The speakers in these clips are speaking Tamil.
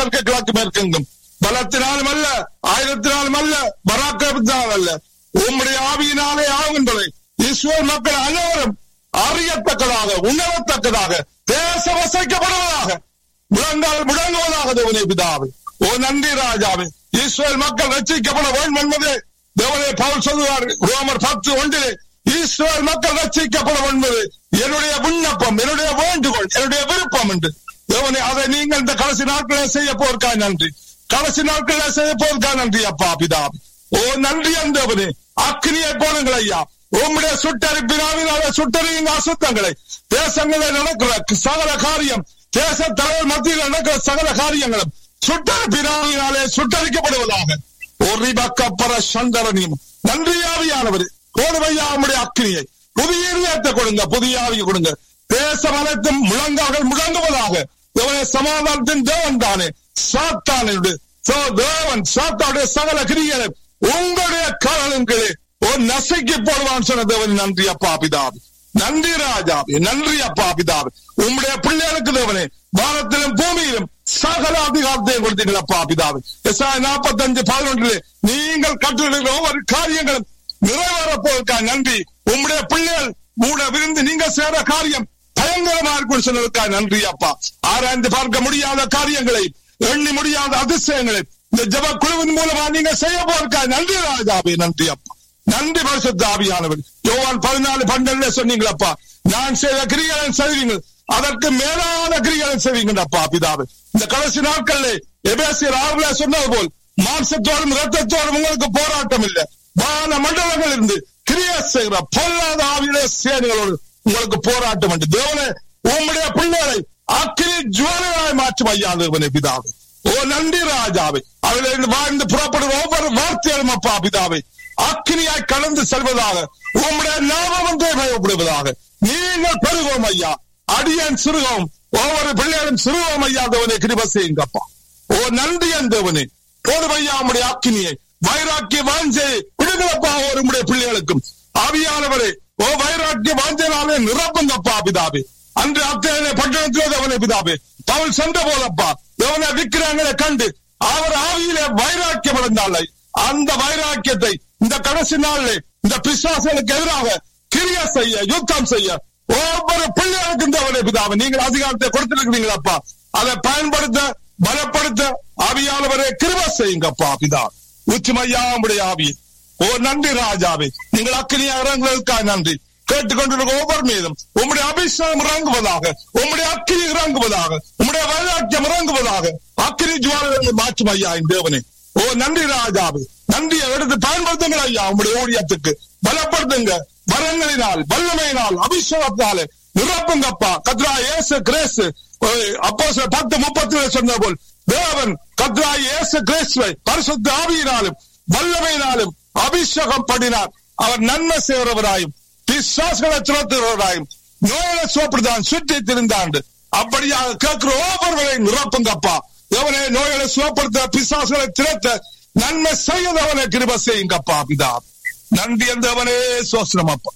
தெற்கு கிழக்கு மேற்கெங்கும் பலத்தினாலும் அல்ல ஆயிரத்தினாலும் அல்ல பராக்கிரமத்தினால் அல்ல உம்முடைய ஆவியினாலே ஆகும் என்பதை இஸ்ரேல் மக்கள் அனைவரும் அறியத்தக்கதாக உணரத்தக்கதாக தேச வசைக்கப்படுவதாக முழங்கால் முழங்குவதாக தேவனே பிதாவே ஓ நன்றி ராஜாவே இஸ்ரேல் மக்கள் ரட்சிக்கப்பட வேண்டும் என்பதே தேவனே பவுல் சொல்லுவார் ரோமர் பத்து ஒன்றிலே இஸ்ரேல் மக்கள் ரட்சிக்கப்பட என்பது என்னுடைய விண்ணப்பம் என்னுடைய வேண்டுகோள் என்னுடைய விருப்பம் என்று தேவனே அதை நீங்கள் இந்த கடைசி நாட்களில் செய்ய போர்க்காய் நன்றி கடைசி நாட்களில் செய்ய போர்க்காய் நன்றி அப்பா பிதாவே ஓ நன்றி அந்தவனே அக்னியை போடுங்கள் ஐயா உம்முடைய சுட்டரிப்பினாவினால சுட்டறியுங்க அசுத்தங்களை தேசங்களில் நடக்கிற சகல காரியம் தேச தலைவர் மத்தியில் நடக்கிற சகல காரியங்களும் சுட்டரிப்பினாவினாலே சுட்டரிக்கப்படுவதாக ஒரு பக்கப்பர சந்தரனியும் நன்றியாவியானவர் கோடுமையா உம்முடைய அக்னியை புதிய இதயத்தை கொடுங்க புதிய ஆவியை கொடுங்க தேசம் அனைத்தும் முழங்கால்கள் முழங்குவதாக தேவனே சமாதானத்தின் தேவன் தானே சாத்தானுடைய சோ- தேவன் சாத்தானுடைய சகல கிரிகளை உங்களுடைய காலம் கீழே ஒரு நசைக்கு போடுவான் சொன்ன தேவன் நன்றி அப்பா பிதாவி நன்றி ராஜாவே நன்றி அப்பா பிதாவே உம்முடைய பிள்ளைகளுக்கு தேவனே வானத்திலும் பூமியிலும் சகல அதிகாரத்தையும் கொடுத்தீர்கள் அப்பா பிதாவே எஸ்ஆய் நாற்பத்தஞ்சு பதினொன்றிலே நீங்கள் கற்றுள்ள ஒவ்வொரு காரியங்களும் நிறைவேறப் போவதற்காக நன்றி உம்முடைய பிள்ளைகள் மூட விருந்து நீங்க செய்ற காரியம் பயங்கரமா இருக்கும் சொன்னதுக்காக நன்றி அப்பா ஆராய்ந்து பார்க்க முடியாத காரியங்களை எண்ணி முடியாத அதிசயங்களை இந்த ஜப குழுவின் மூலமா நீங்க செய்ய போவதற்காக நன்றி ராஜாவே நன்றி அப்பா நன்றி பரிசுத்த ஆவியானவர் யோவான் பதினாலு பன்னெண்டுல சொன்னீங்களப்பா நான் செய்த கிரிகளை செய்வீங்க அதற்கு மேலான கிரிகளை செய்வீங்க அப்பா பிதாவே இந்த கடைசி நாட்கள்ல எபேசியர் ஆறுல சொன்னது போல் மாம்சத்தோடும் இரத்தத்தோடும் உங்களுக்கு போராட்டம் இல்லை வான மண்டலங்கள் இருந்து கிரியா செய்கிற பொல்லாத ஆவியிலே சேனைகளோடு உங்களுக்கு போராட்டம் உண்டு தேவனே உம்முடைய பிள்ளைகளை அக்கினி ஜுவலையாய் மாற்றும் ஐயா தேவனே பிதாவே ஓ நன்றி ராஜாவே அதிலிருந்து வாழ்ந்து புறப்படுற ஒவ்வொரு வார்த்தைகளும் அப்பா பிதாவே அக்கினியாய் கலந்து செல்வதாக உம்முடைய நாமம் ஒன்றே பயப்படுவதாக நீங்கள் பெருಗೋம் ஐயா அடியன் சிறுகம் ஒவ்வொரு பிள்ளைகளும் சிறுவோம் ஐயா தேவனே கிருப செய்யுங்கப்பா ஓ நன்றி தேவனே போதும் ஐயா உம்முடைய அக்கினியை வைராக்கிய வாஞ்சை விடுதலப்பா ஒரு உம்முடைய பிள்ளைகளுக்கும் ஆவியானவரே ஓ வைராக்கிய வாஞ்சனாலே நிரப்புங்கப்பா பிதாவே அன்று அத்தனை பட்டணத்திலே தேவனே பிதாவே பவுல் சென்ற போலப்பா தேவனை விக்கிரங்களை கண்டு அவர் ஆவியிலே வைராக்கியம் அடைந்தாலே அந்த வைராக்கியத்தை இந்த கடைசி நாளிலே இந்த பிசாசுகளுக்கு எதிராக கிரிய செய்ய யுத்தம் செய்ய ஒவ்வொரு பிள்ளைகளுக்கும் தேவனே பிதாவே நீங்கள் அதிகாரத்தை கொடுத்திருக்கிறீங்களப்பா அதை பயன்படுத்த பலப்படுத்த ஆவியானவரே கிருப செய்யுங்கப்பா பிதா உச்சிமையா உடைய ஆவி ஓ நன்றி ராஜாவே நீங்கள் அக்கினியா இறங்குவதற்காக நன்றி கேட்டுக்கொண்டிருக்க ஒவ்வொரு மீதும் உம்முடைய அபிஷேகம் இறங்குவதாக உம்முடைய அக்கினி இறங்குவதாக உம்முடைய வைராக்கியம் இறங்குவதாக அக்கினி ஜுவாலை மாற்றும் ஐயா என் தேவனே ஓ நன்றி ராஜாவே நன்றியை எடுத்து பயன்படுத்துங்கள் ஐயா உம்முடைய ஊழியத்துக்கு பலப்படுத்துங்க வரங்களினால் வல்லமையினால் அபிஷேகத்தாலே நிரப்புங்கப்பா கத்ரா ஏசு கிரேசு அப்போ பத்து முப்பத்தி சொன்ன போல் தேவன் கத்ரா இயேசு கிறிஸ்துவை பரிசுத்த ஆவியினாலும் வல்லமையினாலும் அபிஷேகம் பண்ணினார் அவர் நன்மை செய்கிறவராயும் பிசாசுகளை துரத்துகிறவராயும் நோயில சுவப்படுதான் சுற்றி திரிந்தாண்டு அப்படியாக கேட்கிற ஒவ்வொருவரையும் நிரப்புங்கப்பா எவனே நோய்களை சுவப்படுத்த பிசாசுகளை திரத்த நன்மை செய்யதவனை கிருப செய்யுங்கப்பா பிதா நன்றி என்றவனே சோசனம் அப்பா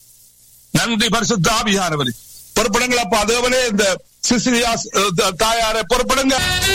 நன்றி பரிசுத்த ஆவியானவரே பொறுப்படுங்களப்பா தேவனே இந்த சிசிலியா தாயாரை பொறுப்படுங்க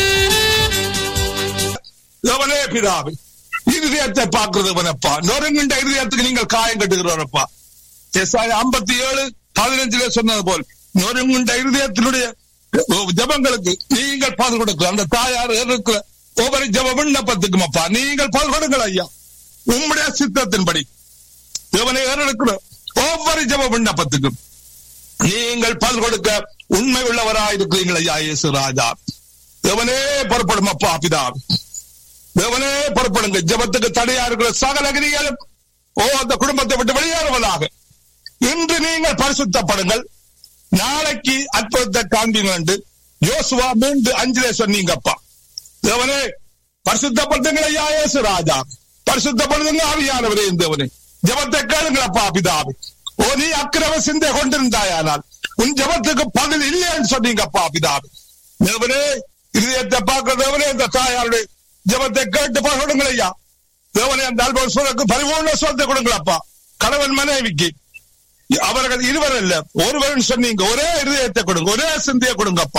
தேவனே பிதாவே இருதயத்தை பார்க்கிறதவனப்பா நொறுங்கின்ற இருதயத்துக்கு நீங்கள் காயம் கட்டுகிறவரப்பா எஸ்ஆய் ஐம்பத்தி ஏழு பதினஞ்சுல சொன்னது போல் நொறுங்குண்ட இருதயத்தினுடைய ஜபங்களுக்கு நீங்கள் பதில் கொடுக்க அந்த தாயார் இருக்கிற ஒவ்வொரு ஜப விண்ணப்பத்துக்கும் அப்பா நீங்கள் பதில் கொடுங்கள் ஐயா உம்முடைய சித்தத்தின்படி தேவனை ஏறெடுக்கிற ஒவ்வொரு ஜப விண்ணப்பத்துக்கும் நீங்கள் பதில் கொடுக்க உண்மை உள்ளவராயிருக்கிறீர்கள் ஐயா இயேசு ராஜா தேவனே புறப்படும் அப்பா பிதாவே தேவனே புறப்படுங்க ஜபத்துக்கு தடையா இருக்கிற சகல கிரிகளும் ஓ அந்த குடும்பத்தை விட்டு வெளியேறுவதாக இன்று நீங்கள் பரிசுத்தப்படுங்கள் நாளைக்கு அற்புதத்தை காண்பீங்க என்று யோசுவா மூன்று அஞ்சிலே சொன்னீங்கப்பா தேவனே பரிசுத்தப்படுத்துங்கள் ஐயா இயேசு ராஜா பரிசுத்தப்படுத்துங்க ஆவியானவரே தேவனே ஜபத்தை கேளுங்களப்பா பிதாவே ஓ நீ அக்கிரம சிந்தை கொண்டிருந்தாயானால் உன் ஜபத்துக்கு பதில் இல்லைன்னு சொன்னீங்கப்பா பிதாவே தேவனே இதயத்தை பார்க்கிற தேவனே இந்த தாயாருடைய ஜபத்தை கேட்டு கொடுங்கள் ஐயா தேவனே அந்த அல்பம் சொல்லுக்கு பரிபூர்ண சொத்தை கொடுங்களப்பா கணவன் மனைவிக்கு அவர்கள் இருவர் அல்ல ஒருவன் சொன்னீங்க ஒரே இருதயத்தை கொடுங்க ஒரே சிந்தையை கொடுங்கப்பா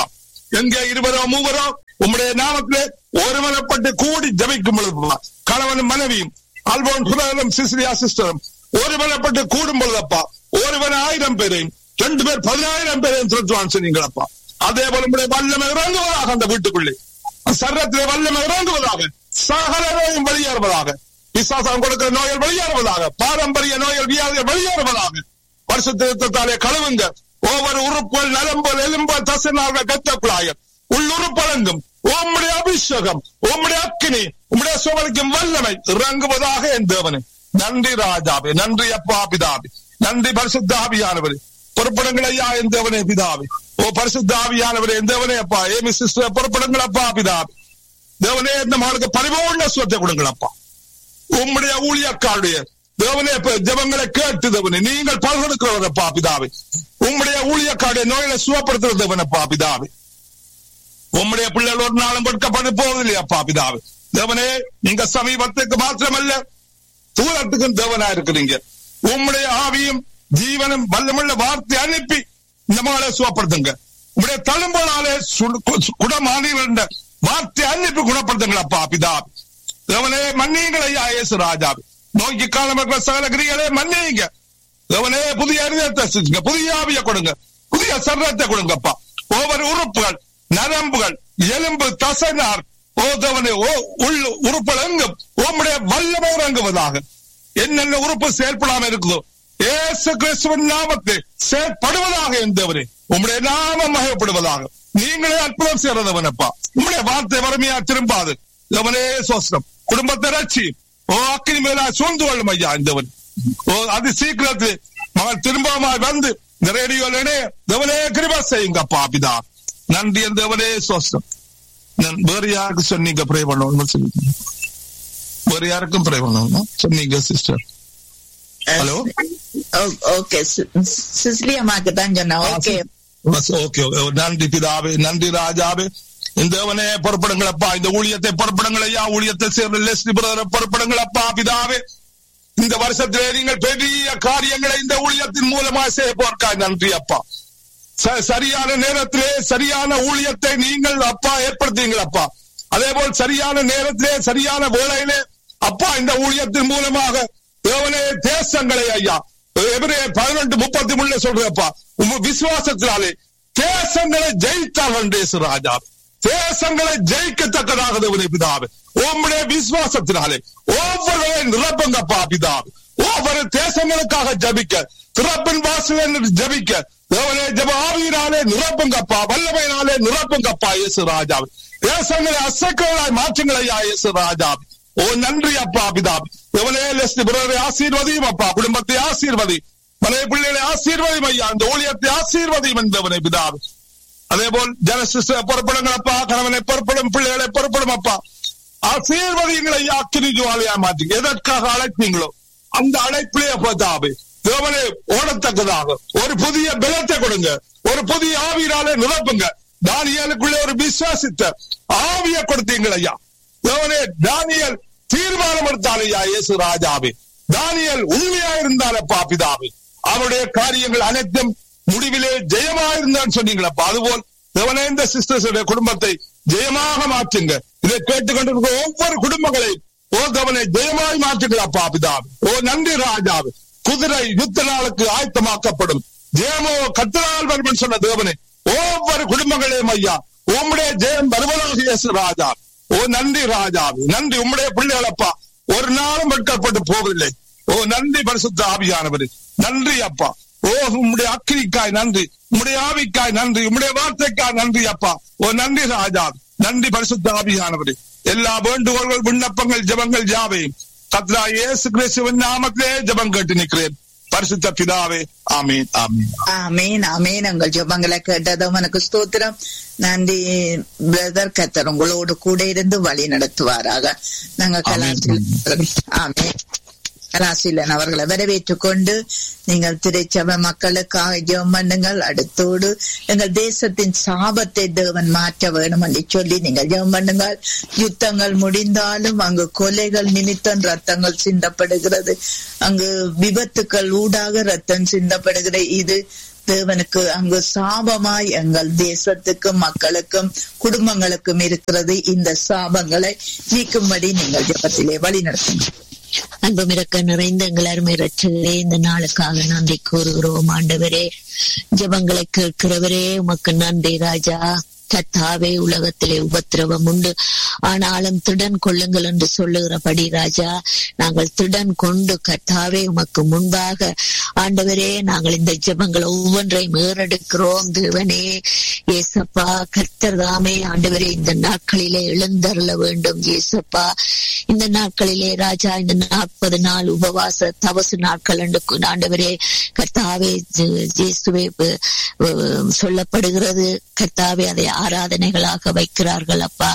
எங்கே இருவரோ மூவரோ உம்முடைய நாமத்திலே ஒருமனப்பட்டு கூடி ஜபிக்கும் பொழுதுப்பா கணவனும் மனைவியும் அல்போன் சுதந்திரம் சிசிலியா சிஸ்டரும் ஒருமனப்பட்டு கூடும் பொழுதப்பா ஒருவன் ஆயிரம் பேரையும் ரெண்டு பேர் பதினாயிரம் பேரையும் திருத்துவான் சொன்னீங்களப்பா அதே போல உங்களுடைய வல்லமை இறங்குவதாக அந்த வீட்டுக்குள்ளே சரத்திலே வல்லமை இறங்குவதாக சகல நோயும் வெளியேறுவதாக விசுவாசம் கொடுக்கிற நோய்கள் வெளியேறுவதாக பாரம்பரிய நோய்கள் வியாதிகள் வெளியேறுவதாக வருஷத்தாலே கழுவுங்க ஒவ்வொரு உறுப்புகள் நரம்புகள் எலும்புகள் தசைநார்கள் கத்தக்குழாயர் உள்ளுறுப்பழங்கும் உம்முடைய அபிஷேகம் உம்முடைய அக்கினி உம்முடைய சுவலிக்கும் வல்லமை இறங்குவதாக என் தேவனே நன்றி ராஜாவே நன்றி அப்பா பிதாவே நன்றி பரிசுத்தாவியானவரே பொறுப்படுங்கள் ஐயா என் தேவனே பிதாவே ஓ பரிசுத்தாவியானவரே என் தேவனே அப்பா ஏமி சிஸ்டர் பொறுப்படுங்கள் அப்பா பிதாவே தேவனே இந்த மகளுக்கு பரிபூர்ண சுவத்தை கொடுங்கள் அப்பா உம்முடைய ஊழியக்காருடைய தேவனே ஜபங்களை கேட்டு தேவனே நீங்கள் பல்கொடுக்கிறவரப்பா பிதாவே உம்முடைய ஊழியக்காருடைய நோயில சுகப்படுத்துற தேவனப்பா பிதாவே உம்முடைய பிள்ளைகள் ஒரு நாளும் கொடுக்கப்பட்டு போவதில்லையாப்பா பிதாவே தேவனே நீங்க சமீபத்துக்கு மாத்திரமல்ல தூரத்துக்கும் தேவனா இருக்கிறீங்க உம்முடைய ஆவியும் ஜீவனும் வல்லமுள்ள வார்த்தை அனுப்பி இந்த மகளை சுகப்படுத்துங்க உங்களுடைய தழும்புனாலே குணமானீர்கள் வார்த்தை அனுப்பி குணப்படுத்துங்களப்பா பிதாவே தேவனே மன்னியுங்கள் ஐயா இயேசு ராஜாவே நோய்க்கு காலம் இருக்கிற சகல கிரிகளே மன்னியுங்க தேவனே புதிய அறிதத்தை செஞ்சுங்க புதிய ஆவிய கொடுங்க புதிய சர்வத்தை கொடுங்கப்பா ஒவ்வொரு உறுப்புகள் நரம்புகள் எலும்பு தசைனார் ஓ தேவனே ஓ உள் உறுப்புகள் எங்கும் உம்முடைய வல்லமை இறங்குவதாக என்னென்ன உறுப்பு செயல்படாம இருக்குதோ ஏசு கிறிஸ்துவின் நாமத்தை செயல்படுவதாக என் தேவனே உம்முடைய நாமம் மகைப்படுவதாக நீங்களே அற்புதம் செய்யறதவனப்பா உம்முடைய வார்த்தை வறுமையா திரும்பாது தேவனே சோஸ்டம் குடும்பத்தை ரட்சி ஓ அக்கினி மேலா சூழ்ந்து கொள்ளும் ஐயா இந்தவன் ஓ அது சீக்கிரத்தில் மகன் திரும்பமாய் வந்து இந்த ரேடியோலே தேவனே கிருபா செய்யுங்கப்பா பிதா நன்றி என் தேவனே சோஸ்டம் வேறு யாருக்கு சொன்னீங்க ப்ரே பண்ணணும் சொல்லி வேறு யாருக்கும் ப்ரே பண்ணணும் சொன்னீங்க சிஸ்டர் ஹலோ ஓகே சிஸ்லி அம்மாக்கு தான் சொன்னேன் ஓகே ஓகே நன்றி பிதாவே நன்றி ராஜாவே இந்த தேவனே பொறுப்படுங்களப்பா இந்த ஊழியத்தை பொறுப்படுங்கள் ஐயா ஊழியத்தை சேர்ந்த லெஸ்லி பிரதரை பொறுப்படுங்களப்பா பிதாவே இந்த வருஷத்திலே நீங்கள் பெரிய காரியங்களை இந்த ஊழியத்தின் மூலமாக செய்ய போர்க்காய் நன்றி அப்பா சரியான நேரத்திலே சரியான ஊழியத்தை நீங்கள் அப்பா ஏற்படுத்தீங்களப்பா அதே போல் சரியான நேரத்திலே சரியான வேளையிலே அப்பா இந்த ஊழியத்தின் மூலமாக தேவனே தேசங்களை ஐயா எவரே பதினெட்டு முப்பத்தி மூணுல சொல்றப்பா உங்க விசுவாசத்தினாலே தேசங்களை ஜெயித்தார்கள் தேச ராஜா தேசங்களை ஜெயிக்கத்தக்கதாக தேவனே பிதாவே உம்முடைய விசுவாசத்தினாலே ஒவ்வொருவரையும் நிரப்புங்கப்பா பிதாவே ஒவ்வொரு தேசங்களுக்காக ஜபிக்க திறப்பின் வாசல் ஜபிக்க தேவனே ஜப ஆவியினாலே நிரப்புங்கப்பா வல்லமையினாலே நிரப்புங்கப்பா இயேசு ராஜாவே தேசங்களை அசைக்களாய் மாற்றுங்களையா இயேசு ராஜாவே ஓ நன்றி அப்பா பிதாவே தேவனே லெஸ்ட் பிரதரை ஆசீர்வதியும் அப்பா குடும்பத்தை ஆசீர்வதி மனைய பிள்ளைகளை ஆசீர்வதியும் ஐயா இந்த ஊழியத்தை ஆசீர்வதியும் என்றவனை பிதாவே அதே போல் ஜனசிஸ்ட பொறுப்படுங்கள் அப்பா கணவனை பொறுப்படும் பிள்ளைகளை பொறுப்படும் அப்பா ஆசீர்வதியங்களை அக்கினி ஜுவாலியா மாற்றி எதற்காக அழைப்பீங்களோ அந்த அழைப்பிலே பார்த்தாவே தேவனே ஓடத்தக்கதாக ஒரு புதிய பலத்தை கொடுங்க ஒரு புதிய ஆவியினாலே நிரப்புங்க தானியலுக்குள்ளே ஒரு விசுவாசித்த ஆவிய கொடுத்தீங்கள் ஐயா தேவனே தானியல் தீர்மானம் எடுத்தால் ஐயா இயேசு ராஜாவே தானியல் உண்மையா இருந்தாலப்பா பிதாவே அவருடைய காரியங்கள் அனைத்தும் முடிவிலே ஜெயமா இருந்தான்னு சொன்னீங்களப்பா அதுபோல் தேவனே இந்த சிஸ்டர்ஸுடைய குடும்பத்தை ஜெயமாக மாற்றுங்க இதை கேட்டுக்கொண்டிருக்கிற ஒவ்வொரு குடும்பங்களையும் ஓ தேவனை ஜெயமாய் மாற்றுங்களப்பா பிதாவே ஓ நன்றி ராஜாவே குதிரை யுத்த நாளுக்கு ஆயத்தமாக்கப்படும் ஜெயமோ கத்தனால் வருவன் சொன்ன தேவனே ஒவ்வொரு குடும்பங்களையும் ஐயா உம்முடைய ஜெயம் வருவதாக இயேசு ராஜா ஓ நன்றி ராஜாவே நன்றி உம்முடைய பிள்ளைகளப்பா ஒரு நாளும் வெட்கப்பட்டு போவதில்லை ஓ நன்றி பரிசுத்த ஆவியானவரே நன்றி அப்பா ஓ உம்முடைய அக்கிரிக்காய் நன்றி உம்முடைய ஆவிக்காய் நன்றி உம்முடைய வார்த்தைக்காய் நன்றி அப்பா ஓ நன்றி ராஜா நன்றி பரிசுத்த ஆவியானவரே எல்லா வேண்டுகோள்கள் விண்ணப்பங்கள் ஜபங்கள் ஜாவையும் கத்ரா இயேசு கிறிஸ்துவின் நாமத்திலே ஜபம் கேட்டு நிற்கிறேன் பரிசுத்த பிதாவே ஆமீன் ஆமீன் ஆமீன் ஆமீன் உங்கள் ஜபங்களை கேட்டதும் எனக்கு ஸ்தோத்திரம் நன்றி பிரதர் கத்தர் உங்களோடு கூட இருந்து வழி நடத்துவாராக நாங்க கலாசில் ஆமீன் கலாசிலன் அவர்களை வரவேற்றுக் கொண்டு நீங்கள் திரைச்சபை மக்களுக்காக ஜெபம் பண்ணுங்கள் அடுத்தோடு எங்கள் தேசத்தின் சாபத்தை தேவன் மாற்ற வேணும் என்று சொல்லி நீங்கள் ஜெபம் பண்ணுங்கள் யுத்தங்கள் முடிந்தாலும் அங்கு கொலைகள் நிமித்தம் ரத்தங்கள் சிந்தப்படுகிறது அங்கு விபத்துக்கள் ஊடாக ரத்தம் சிந்தப்படுகிறது இது தேவனுக்கு அங்கு சாபமாய் எங்கள் தேசத்துக்கும் மக்களுக்கும் குடும்பங்களுக்கும் இருக்கிறது இந்த சாபங்களை நீக்கும்படி நீங்கள் ஜபத்திலே வழி நடத்துங்க அன்புமிறக்க நிறைந்த எங்கள் அருமை ரட்சகரே இந்த நாளுக்காக நன்றி கூறுகிறோம் ஆண்டவரே ஜபங்களை கேட்கிறவரே உமக்கு நன்றி ராஜா கத்தாவே உலகத்திலே உபத்திரவம் உண்டு ஆனாலும் திடன் கொள்ளுங்கள் என்று சொல்லுகிறபடி ராஜா நாங்கள் திடன் கொண்டு கத்தாவே உமக்கு முன்பாக ஆண்டவரே நாங்கள் இந்த ஜெபங்கள் ஒவ்வொன்றையும் ஏறெடுக்கிறோம் தேவனே ஏசப்பா கர்த்தர் தாமே ஆண்டவரே இந்த நாட்களிலே எழுந்தருள வேண்டும் ஏசப்பா இந்த நாட்களிலே ராஜா இந்த நாற்பது நாள் உபவாச தவசு நாட்கள் என்று ஆண்டவரே கர்த்தாவே இயேசுவே சொல்லப்படுகிறது கர்த்தாவே அதை ஆராதனைகளாக வைக்கிறார்கள் அப்பா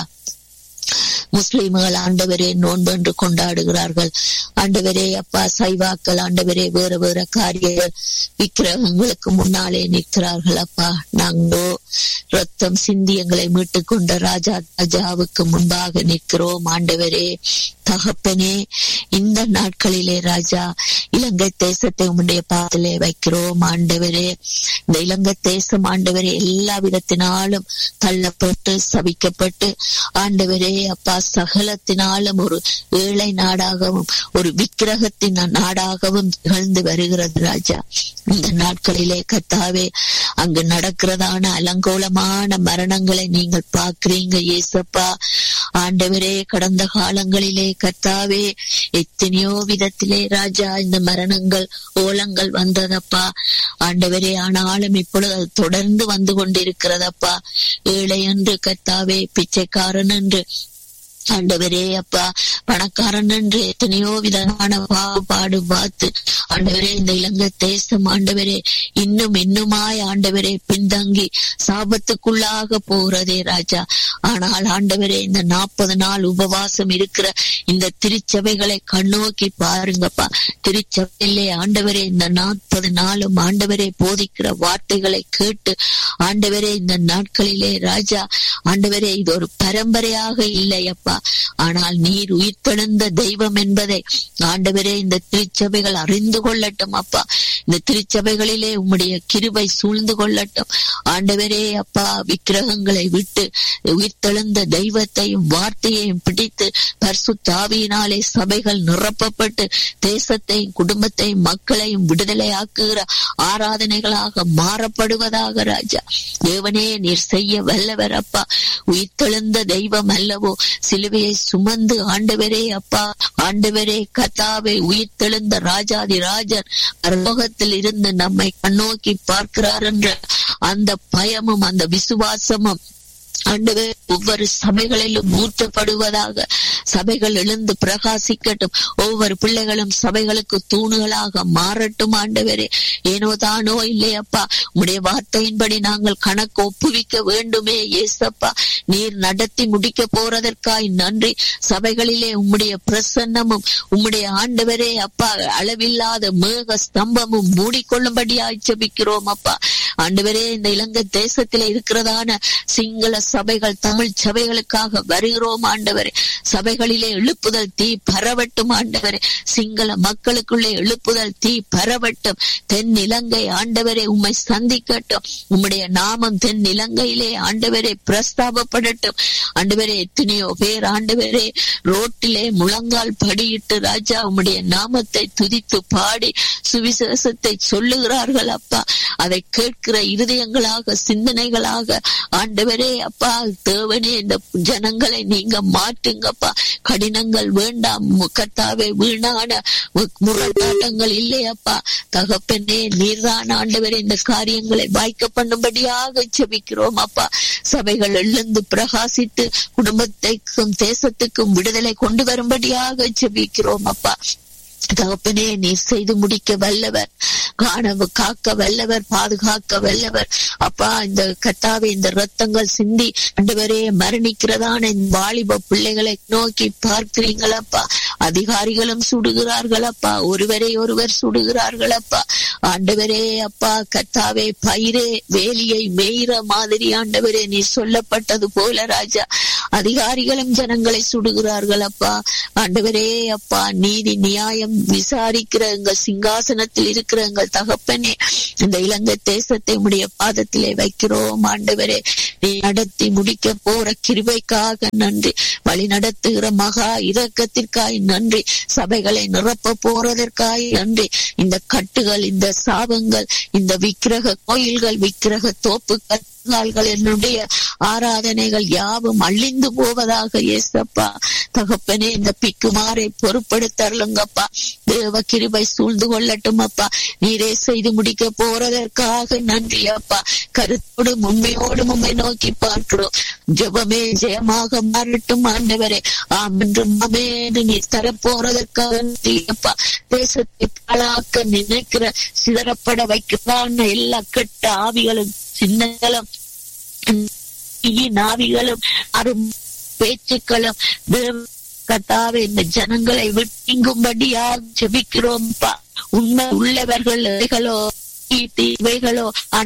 முஸ்லிம்கள் ஆண்டவரே நோன்பு என்று கொண்டாடுகிறார்கள் ஆண்டவரே அப்பா சைவாக்கள் ஆண்டவரே வேற வேற காரியங்கள் விக்கிரகங்களுக்கு முன்னாலே நிற்கிறார்கள் அப்பா நாங்களோ ரத்தம் சிந்தி எங்களை மீட்டுக் கொண்ட ராஜா ராஜாவுக்கு முன்பாக நிற்கிறோம் ஆண்டவரே தகப்பனே இந்த நாட்களிலே ராஜா இலங்கை தேசத்தை உம்முடைய பாதத்திலே வைக்கிறோம் ஆண்டவரே இந்த இலங்கை தேசம் ஆண்டவரே எல்லா விதத்தினாலும் தள்ளப்பட்டு சபிக்கப்பட்டு ஆண்டவரே அப்பா சகலத்தினாலும் ஒரு ஏழை நாடாகவும் ஒரு விக்கிரகத்தின் நாடாகவும் திகழ்ந்து வருகிறது ராஜா இந்த நாட்களிலே கத்தாவே அங்கு நடக்கிறதான அலங்கோலமான மரணங்களை நீங்கள் பார்க்கிறீங்க ஏசப்பா ஆண்டவரே கடந்த காலங்களிலே கத்தாவே எத்தனையோ விதத்திலே ராஜா இந்த மரணங்கள் ஓலங்கள் வந்ததப்பா ஆண்டவரே ஆனாலும் இப்பொழுது அது தொடர்ந்து வந்து கொண்டிருக்கிறதப்பா ஏழை என்று கத்தாவே பிச்சைக்காரன் என்று ஆண்டவரே அப்பா பணக்காரன் என்று எத்தனையோ விதமான பாடு பார்த்து ஆண்டவரே இந்த இலங்கை தேசம் ஆண்டவரே இன்னும் இன்னுமாய் ஆண்டவரே பின்தங்கி சாபத்துக்குள்ளாக போகிறதே ராஜா ஆனால் ஆண்டவரே இந்த நாற்பது நாள் உபவாசம் இருக்கிற இந்த திருச்சபைகளை கண்ணோக்கி பாருங்கப்பா திருச்சபையிலே ஆண்டவரே இந்த நாற்பது நாளும் ஆண்டவரே போதிக்கிற வார்த்தைகளை கேட்டு ஆண்டவரே இந்த நாட்களிலே ராஜா ஆண்டவரே இது ஒரு பரம்பரையாக இல்லையப்பா ஆனால் நீர் உயிர்த்தெழுந்த தெய்வம் என்பதை ஆண்டவரே இந்த திருச்சபைகள் அறிந்து கொள்ளட்டும் அப்பா இந்த திருச்சபைகளிலே உம்முடைய கிருபை சூழ்ந்து கொள்ளட்டும் ஆண்டவரே அப்பா விக்கிரகங்களை விட்டு உயிர்த்தெழுந்த தெய்வத்தையும் வார்த்தையையும் பிடித்து பர்சு தாவியினாலே சபைகள் நிரப்பப்பட்டு தேசத்தையும் குடும்பத்தையும் மக்களையும் விடுதலையாக்குகிற ஆராதனைகளாக மாறப்படுவதாக ராஜா தேவனே நீர் செய்ய வல்லவர் அப்பா உயிர்த்தெழுந்த தெய்வம் அல்லவோ சிலுவையை சுமந்து ஆண்டவரே அப்பா ஆண்டவரே கத்தாவை உயிர்த்தெழுந்த ராஜாதி ராஜர் பரலோகத்தில் இருந்து நம்மை கண்ணோக்கி பார்க்கிறார் என்ற அந்த பயமும் அந்த விசுவாசமும் ஆண்டவே ஒவ்வொரு சபைகளிலும் ஊற்றப்படுவதாக சபைகள் எழுந்து பிரகாசிக்கட்டும் ஒவ்வொரு பிள்ளைகளும் சபைகளுக்கு தூணுகளாக மாறட்டும் ஆண்டவரே ஏனோ தானோ இல்லையப்பா உடைய வார்த்தையின்படி நாங்கள் கணக்கு ஒப்புவிக்க வேண்டுமே ஏசப்பா நீர் நடத்தி முடிக்க போறதற்காய் நன்றி சபைகளிலே உம்முடைய பிரசன்னமும் உம்முடைய ஆண்டவரே அப்பா அளவில்லாத மேக ஸ்தம்பமும் மூடிக்கொள்ளும்படியாய் ஜெபிக்கிறோம் அப்பா ஆண்டவரே இந்த இலங்கை தேசத்திலே இருக்கிறதான சிங்கள சபைகள் தமிழ் சபைகளுக்காக வருகிறோம் ஆண்டவரே சபைகளிலே எழுப்புதல் தீ பரவட்டும் ஆண்டவரே சிங்கள மக்களுக்குள்ளே எழுப்புதல் தீ பரவட்டும் தென் இலங்கை ஆண்டவரே உம்மை சந்திக்கட்டும் உம்முடைய நாமம் தென் இலங்கையிலே ஆண்டவரே பிரஸ்தாபப்படட்டும் ஆண்டவரே எத்தனையோ பேர் ஆண்டவரே ரோட்டிலே முழங்கால் படியிட்டு ராஜா உம்முடைய நாமத்தை துதித்து பாடி சுவிசேஷத்தை சொல்லுகிறார்கள் அப்பா அதை கேட்கிற இருதயங்களாக சிந்தனைகளாக ஆண்டவரே அப்பா தேவனே இந்த ஜனங்களை நீங்க மாற்றுங்கப்பா கடினங்கள் வேண்டாம் கத்தாவே வீணான முரட்டாட்டங்கள் இல்லையப்பா தகப்பனே நீர்தான் ஆண்டவரே இந்த காரியங்களை வாய்க்க பண்ணும்படியாக செபிக்கிறோம் அப்பா சபைகள் எழுந்து பிரகாசித்து குடும்பத்தைக்கும் தேசத்துக்கும் விடுதலை கொண்டு வரும்படியாக செபிக்கிறோம் அப்பா தகப்பனே நீர் செய்து முடிக்க வல்லவர் காண காக்க வல்லவர் பாதுகாக்க வல்லவர் அப்பா இந்த கத்தாவே இந்த ரத்தங்கள் சிந்தி ஆண்டவரே மரணிக்கிறதான இந்த வாலிப பிள்ளைகளை நோக்கி பார்க்கிறீங்களப்பா அதிகாரிகளும் சுடுகிறார்களப்பா ஒருவரை ஒருவர் சுடுகிறார்களப்பா ஆண்டவரே அப்பா கத்தாவே பயிரே வேலியை மேயிற மாதிரி ஆண்டவரே நீ சொல்லப்பட்டது போல ராஜா அதிகாரிகளும் ஜனங்களை சுடுகிறார்கள் அப்பா ஆண்டவரே அப்பா நீதி நியாயம் எல்லாம் விசாரிக்கிற எங்கள் சிங்காசனத்தில் இருக்கிற எங்கள் தகப்பனே இந்த இலங்கை தேசத்தை உடைய பாதத்திலே வைக்கிறோம் ஆண்டவரே நீ நடத்தி முடிக்க போற கிருபைக்காக நன்றி வழி நடத்துகிற மகா இரக்கத்திற்காய் நன்றி சபைகளை நிரப்ப போறதற்காய் நன்றி இந்த கட்டுகள் இந்த சாபங்கள் இந்த விக்கிரக கோயில்கள் விக்கிரக தோப்புகள் கால்கள் என்னுடைய ஆராதனைகள் யாவும் அழிந்து போவதாக ஏசப்பா தகப்பனே இந்த பிக்குமாரை பொறுப்படுத்தருளுங்கப்பா தேவ கிருபை சூழ்ந்து கொள்ளட்டும் அப்பா நீரே செய்து முடிக்க போறதற்காக நன்றி அப்பா கருத்தோடு உண்மையோடு உண்மை நோக்கி பார்க்கிறோம் ஜெபமே ஜெயமாக மாறட்டும் ஆண்டவரே ஆம் என்று மாமே என்று நீ தரப்போறதற்காக நன்றி அப்பா தேசத்தை பாழாக்க நினைக்கிற சிதறப்பட வைக்கிறான் எல்லா கெட்ட ஆவிகளும் சின்னங்களும் நாவிகளும் அரும் பேச்சுக்களும் தேவ- கர்த்தாவே இந்த ஜனங்களை விட்டுங்கும்படியாக ஜெபிக்கிறோம்ப்பா உண்மை உள்ளவர்கள் இவைகளோ தீவைகளோ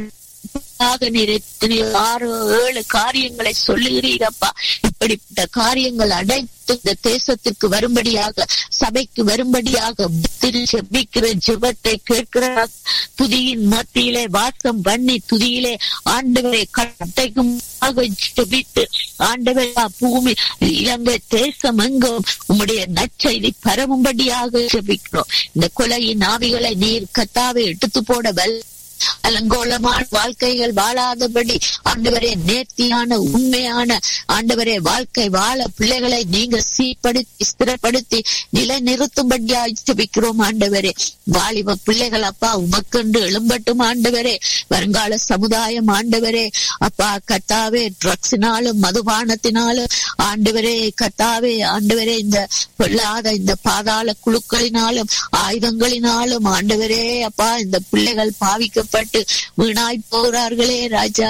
அன்பாக நீர் எத்தனையோ ஆறு ஏழு காரியங்களை சொல்லுகிறீரப்பா இப்படிப்பட்ட காரியங்கள் அனைத்து இந்த தேசத்திற்கு வரும்படியாக சபைக்கு வரும்படியாக திரு ஜெபிக்கிற ஜெபத்தை கேட்கிற துதியின் மத்தியிலே வாசம் பண்ணி துதியிலே ஆண்டவரை கட்டைக்கும் ஜெபித்து ஆண்டவரா பூமி இலங்கை தேசம் எங்கும் உம்முடைய நற்செய்தி பரவும்படியாக ஜெபிக்கிறோம் இந்த கொலையின் ஆவிகளை நீர் கத்தாவை எடுத்து போட வல்ல அலங்கோலமான வாழ்க்கைகள் வாழாதபடி ஆண்டவரே நேர்த்தியான உண்மையான ஆண்டவரே வாழ்க்கை வாழ பிள்ளைகளை நீங்க சீர்படுத்தி ஸ்திரப்படுத்தி நிலைநிறுத்தும்படியாய் ஜெபிக்கிறோம் ஆண்டவரே வாலிப பிள்ளைகள் அப்பா உமக்கென்று எழும்பட்டும் ஆண்டவரே வருங்கால சமுதாயம் ஆண்டவரே அப்பா கத்தாவே ட்ரக்ஸினாலும் மதுபானத்தினாலும் ஆண்டவரே கத்தாவே ஆண்டவரே இந்த பொல்லாத இந்த பாதாள குழுக்களினாலும் ஆயுதங்களினாலும் ஆண்டவரே அப்பா இந்த பிள்ளைகள் பாவிக்கப்பட்டு வீணாய் போகிறார்களே ராஜா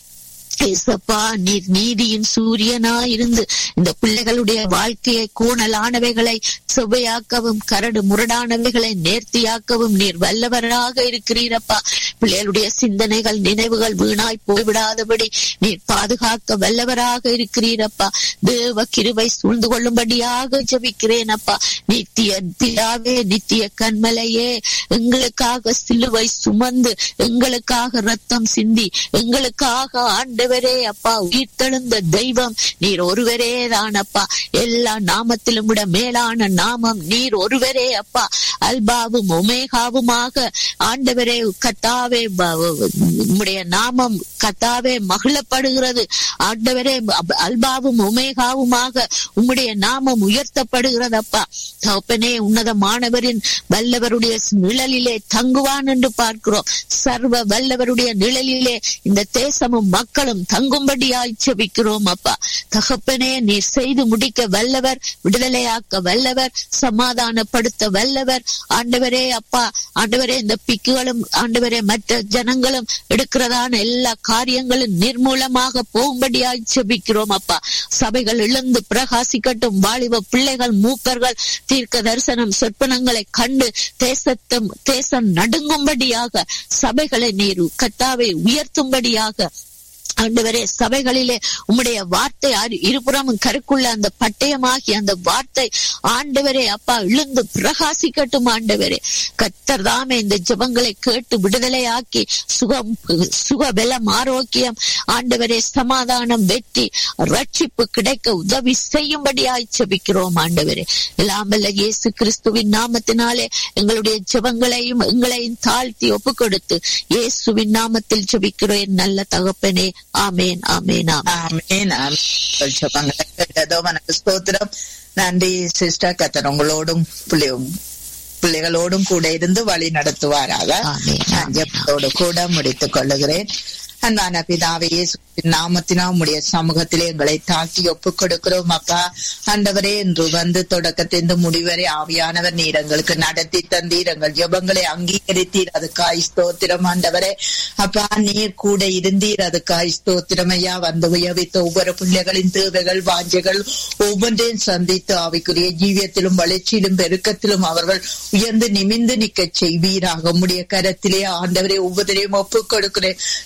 ஏசப்பா நீர் நீதியின் சூரியனா இருந்து இந்த பிள்ளைகளுடைய வாழ்க்கையை கூணலானவைகளை சுவையாக்கவும் கரடு முரடானவைகளை நேர்த்தியாக்கவும் நீர் வல்லவராக இருக்கிறீரப்பா பிள்ளைகளுடைய சிந்தனைகள் நினைவுகள் வீணாய் போய்விடாதபடி நீர் பாதுகாக்க வல்லவராக இருக்கிறீரப்பா தேவ கிருபை சூழ்ந்து கொள்ளும்படியாக ஜெபிக்கிறேன் அப்பா நித்திய பிதாவே நித்திய கண்மலையே எங்களுக்காக சிலுவை சுமந்து எங்களுக்காக ரத்தம் சிந்தி எங்களுக்காக ஆண்டவரே அப்பா உயிர்த்தெழுந்த தெய்வம் நீர் ஒருவரே தான் அப்பா எல்லா நாமத்திலும் விட மேலான நாமம் நீர் ஒருவரே அப்பா அல்பாவும் ஒமேகாவுமாக ஆண்டவரே கத்தாவே ப- உம்முடைய நாமம் கத்தாவே மகிழப்படுகிறது ஆண்டவரே அப்- அல்பாவும் ஒமேகாவுமாக உம்முடைய நாமம் உயர்த்தப்படுகிறது அப்பா தகப்பனே உன்னதமானவரின் வல்லவருடைய நிழலிலே தங்குவான் என்று பார்க்கிறோம் சர்வ வல்லவருடைய நிழலிலே இந்த தேசமும் மக்களும் தங்கும்படியாய் செபிக்கிறோம் அப்பா தகப்பனே நீர் செய்து முடிக்க வல்லவர் விடுதலையாக்க வல்லவர் சமாதானப்படுத்த வல்லவர் ஆண்டவரே அப்பா ஆண்டவரே இந்த பிக்குகளும் ஆண்டவரே மற்ற ஜனங்களும் எடுக்கிறதான எல்லா காரியங்களும் நிர்மூலமாக போகும்படியாய் செபிக்கிறோம் அப்பா சபைகள் இழந்து பிரகாசிக்கட்டும் வாலிப பிள்ளைகள் மூப்பர்கள் தீர்க்க தரிசனம் சொற்பனங்களை கண்டு தேசத்தும் தேசம் நடுங்கும்படியாக சபைகளை நீர் கத்தாவை உயர்த்தும்படியாக ஆண்டவரே சபைகளிலே உம்முடைய வார்த்தை அரு- இருபுறமும் கருக்குள்ள அந்த பட்டயமாகி அந்த வார்த்தை ஆண்டவரே அப்பா இழுந்து பிரகாசிக்கட்டும் ஆண்டவரே கத்தர் தாமே இந்த ஜெபங்களை கேட்டு விடுதலையாக்கி சுகம் சுக பலம் ஆரோக்கியம் ஆண்டவரே சமாதானம் வெற்றி ரட்சிப்பு கிடைக்க உதவி செய்யும்படியாய் ஜெபிக்கிறோம் ஆண்டவரே இல்லாமல் இயேசு கிறிஸ்துவின் நாமத்தினாலே எங்களுடைய ஜெபங்களையும் எங்களையும் தாழ்த்தி ஒப்பு கொடுத்து இயேசுவின் நாமத்தில் ஜெபிக்கிறேன் நல்ல தகப்பனே ஆமேன் ஆமேன் ஆமேன் ஆமென் ஆமென். உங்கள் ஜெபங்களை கேட்டதோ உனக்கு ஸ்தோத்திரம் நன்றி சிஸ்டர் கத்தர் உங்களோடும் பிள்ளையும் பிள்ளைகளோடும் கூட இருந்து வழி நடத்துவாராக ஆமென். நான் ஜெபத்தோடு கூட முடித்துக் கொள்ளுகிறேன் அன்பான பிதாவே இயேசுவின் நாமத்தினா உம்முடைய சமூகத்திலே எங்களை தாழ்த்தி ஒப்புக் கொடுக்கிறோம் அப்பா ஆண்டவரே என்று வந்து தொடக்கத்திலிருந்து முடிவரை ஆவியானவர் நீர் எங்களுக்கு நடத்தி தந்தீர் எங்கள் ஜெபங்களை அங்கீகரித்தீர் அதுக்காய் ஸ்தோத்திரம் ஆண்டவரே அப்பா நீர் கூட இருந்தீர் அதுக்காய் ஸ்தோத்திரம் ஐயா வந்து உயர்வித்த ஒவ்வொரு பிள்ளைகளின் தேவைகள் வாஞ்சைகள் ஒவ்வொன்றையும் சந்தித்து ஆவிக்குரிய ஜீவியத்திலும் வளர்ச்சியிலும் பெருக்கத்திலும் அவர்கள் உயர்ந்து நிமிந்து நிக்க செய்வீராக உம்முடைய கரத்திலே ஆண்டவரே ஒவ்வொருவரையும் ஒப்புக் கொடுக்கிறேன் சங்கம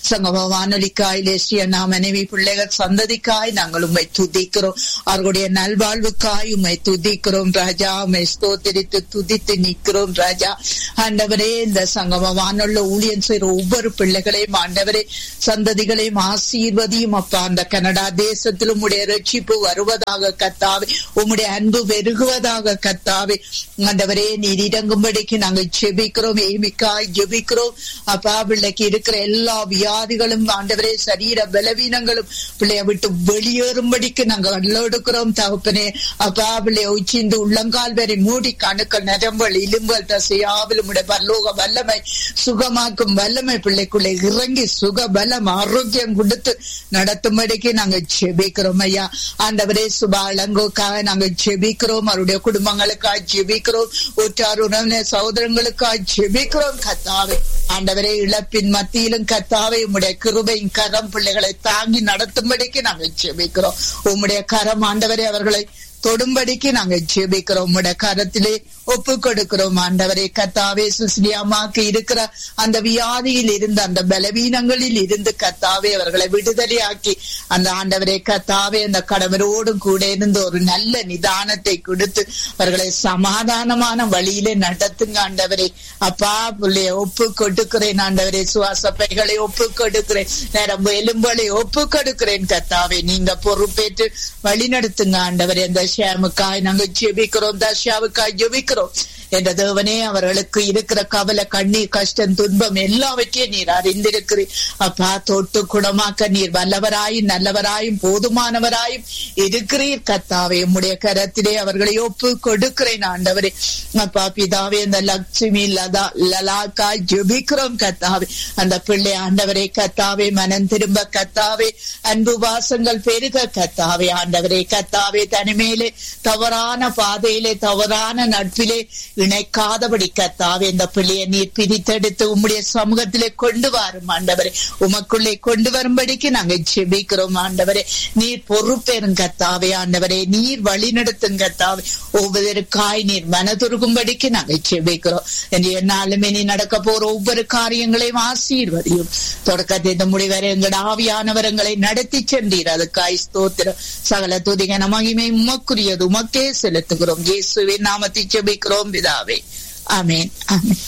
வானொலிக்காய் லேசிய நாம் மனைவி பிள்ளைகள் சந்ததிக்காய் நாங்கள் உண்மை துதிக்கிறோம் அவர்களுடைய நல்வாழ்வுக்காய் உண்மை துதிக்கிறோம் ராஜா உண்மை ஸ்தோத்திரித்து துதித்து நிற்கிறோம் ராஜா ஆண்டவரே இந்த சங்கம வானொல்ல ஊழியன் செய்கிற ஒவ்வொரு பிள்ளைகளையும் ஆண்டவரே சந்ததிகளையும் ஆசீர்வதியும் அப்பா அந்த கனடா தேசத்தில் உம்முடைய ரட்சிப்பு வருவதாக கத்தாவே உம்முடைய அன்பு பெருகுவதாக கத்தாவே ஆண்டவரே நீர் இறங்கும்படிக்கு நாங்கள் ஜெபிக்கிறோம் ஏமிக்காய் ஜெபிக்கிறோம் அப்பா பிள்ளைக்கு இருக்கிற எல்லா வியாதிகளும் ஆண்டவரே சரீர பலவீனங்களும் பிள்ளைய விட்டு வெளியேறும்படிக்கு நாங்கள் அல்லோடுக்கிறோம் தகப்பனே அப்பா பிள்ளைய உச்சிந்து உள்ளங்கால் வரை மூடி கணுக்கள் நரம்பல் இலும்பல் தசையாவில் உடைய பரலோக வல்லமை சுகமாக்கும் வல்லமை பிள்ளைக்குள்ளே இறங்கி சுக பலம் ஆரோக்கியம் கொடுத்து நடத்தும்படிக்கு நாங்க ஜெபிக்கிறோம் ஐயா ஆண்டவரே சுபா இளங்கோக்காக நாங்க ஜெபிக்கிறோம் அவருடைய குடும்பங்களுக்காக ஜெபிக்கிறோம் உற்றார் உறவினர் சகோதரங்களுக்காக ஜெபிக்கிறோம் கத்தாவே ஆண்டவரே இழப்பின் மத்தியிலும் கத்தாவே உம்முடைய கிருபையின் கரம் பிள்ளைகளை தாங்கி நடத்தும்படிக்கு நாங்கள் ஜெபிக்கிறோம் உம்முடைய கரம் ஆண்டவரே அவர்களை தொடும்படிக்கு நாங்க ஜெபிக்கிறோம் உம்முடைய கரத்திலே ஒப்பு கொடுக்கிறோம் ஆண்டவரே கத்தாவே சுஸ்ரீ அம்மாக்கு இருக்கிற அந்த வியாதியில் இருந்து அந்த பலவீனங்களில் இருந்து கத்தாவே அவர்களை விடுதலையாக்கி அந்த ஆண்டவரே கத்தாவே அந்த கடவரோடும் கூட இருந்து ஒரு நல்ல நிதானத்தை கொடுத்து அவர்களை சமாதானமான வழியிலே நடத்துங்க ஆண்டவரே அப்பா பிள்ளைய ஒப்பு கொடுக்கிறேன் ஆண்டவரே சுவாசப்பைகளை ஒப்பு கொடுக்கிறேன் நேரம் எலும்புகளை ஒப்பு கொடுக்கிறேன் கத்தாவே நீங்க பொறுப்பேற்று வழி நடத்துங்க ஆண்டவரே அந்த ஷியாமுக்காய் நாங்க ஜெபிக்கிறோம் தஷாவுக்காய் ஜெபிக்கிறோம் என்ற தேவனே அவர்களுக்கு இருக்கிற கவலை கண்ணீர் கஷ்டம் துன்பம் எல்லாவற்றையும் நீர் அறிந்திருக்கிறீர் அப்பா தொட்டு குணமாக்க நீர் வல்லவராயும் நல்லவராயும் போதுமானவராயும் இருக்கிறீர் கத்தாவே உம்முடைய கரத்திலே அவர்களை ஒப்பு கொடுக்கிறேன் ஆண்டவரே அப்பா பிதாவே அந்த லட்சுமி லதா லலாக்கா ஜெபிக்கிறோம் கத்தாவே அந்த பிள்ளை ஆண்டவரே கத்தாவே மனம் திரும்ப கத்தாவே அன்பு வாசங்கள் பெருக கத்தாவே ஆண்டவரே கத்தாவே தனிமேலே தவறான பாதையிலே தவறான நட்பிலே இணைக்காதபடி கத்தாவே இந்த பிள்ளையை நீர் பிரித்தெடுத்து உம்முடைய சமூகத்திலே கொண்டு வரும் ஆண்டவரே உமக்குள்ளே கொண்டு வரும்படிக்கு நாங்க ஜெபிக்கிறோம் ஆண்டவரே நீர் பொறுப்பேறும் கத்தாவே ஆண்டவரே நீர் வழி நடத்தும் கத்தாவே ஒவ்வொருக்காய் நீர் மனதுருகும்படிக்கு நாங்க ஜெபிக்கிறோம் என்று என்னாலுமே நீ நடக்க போற ஒவ்வொரு காரியங்களையும் ஆசீர்வதியும் தொடக்கத்தை இந்த முடிவரை எங்கள் ஆவியானவரங்களை நடத்தி சென்றீர் அதுக்காய் ஸ்தோத்திரம் சகல துதிகன மகிமை உமக்குரியது உமக்கே செலுத்துகிறோம் இயேசுவின் நாமத்தை ஜெபிக்கிறோம் பிதாவே ஆமேன் ஆமேன்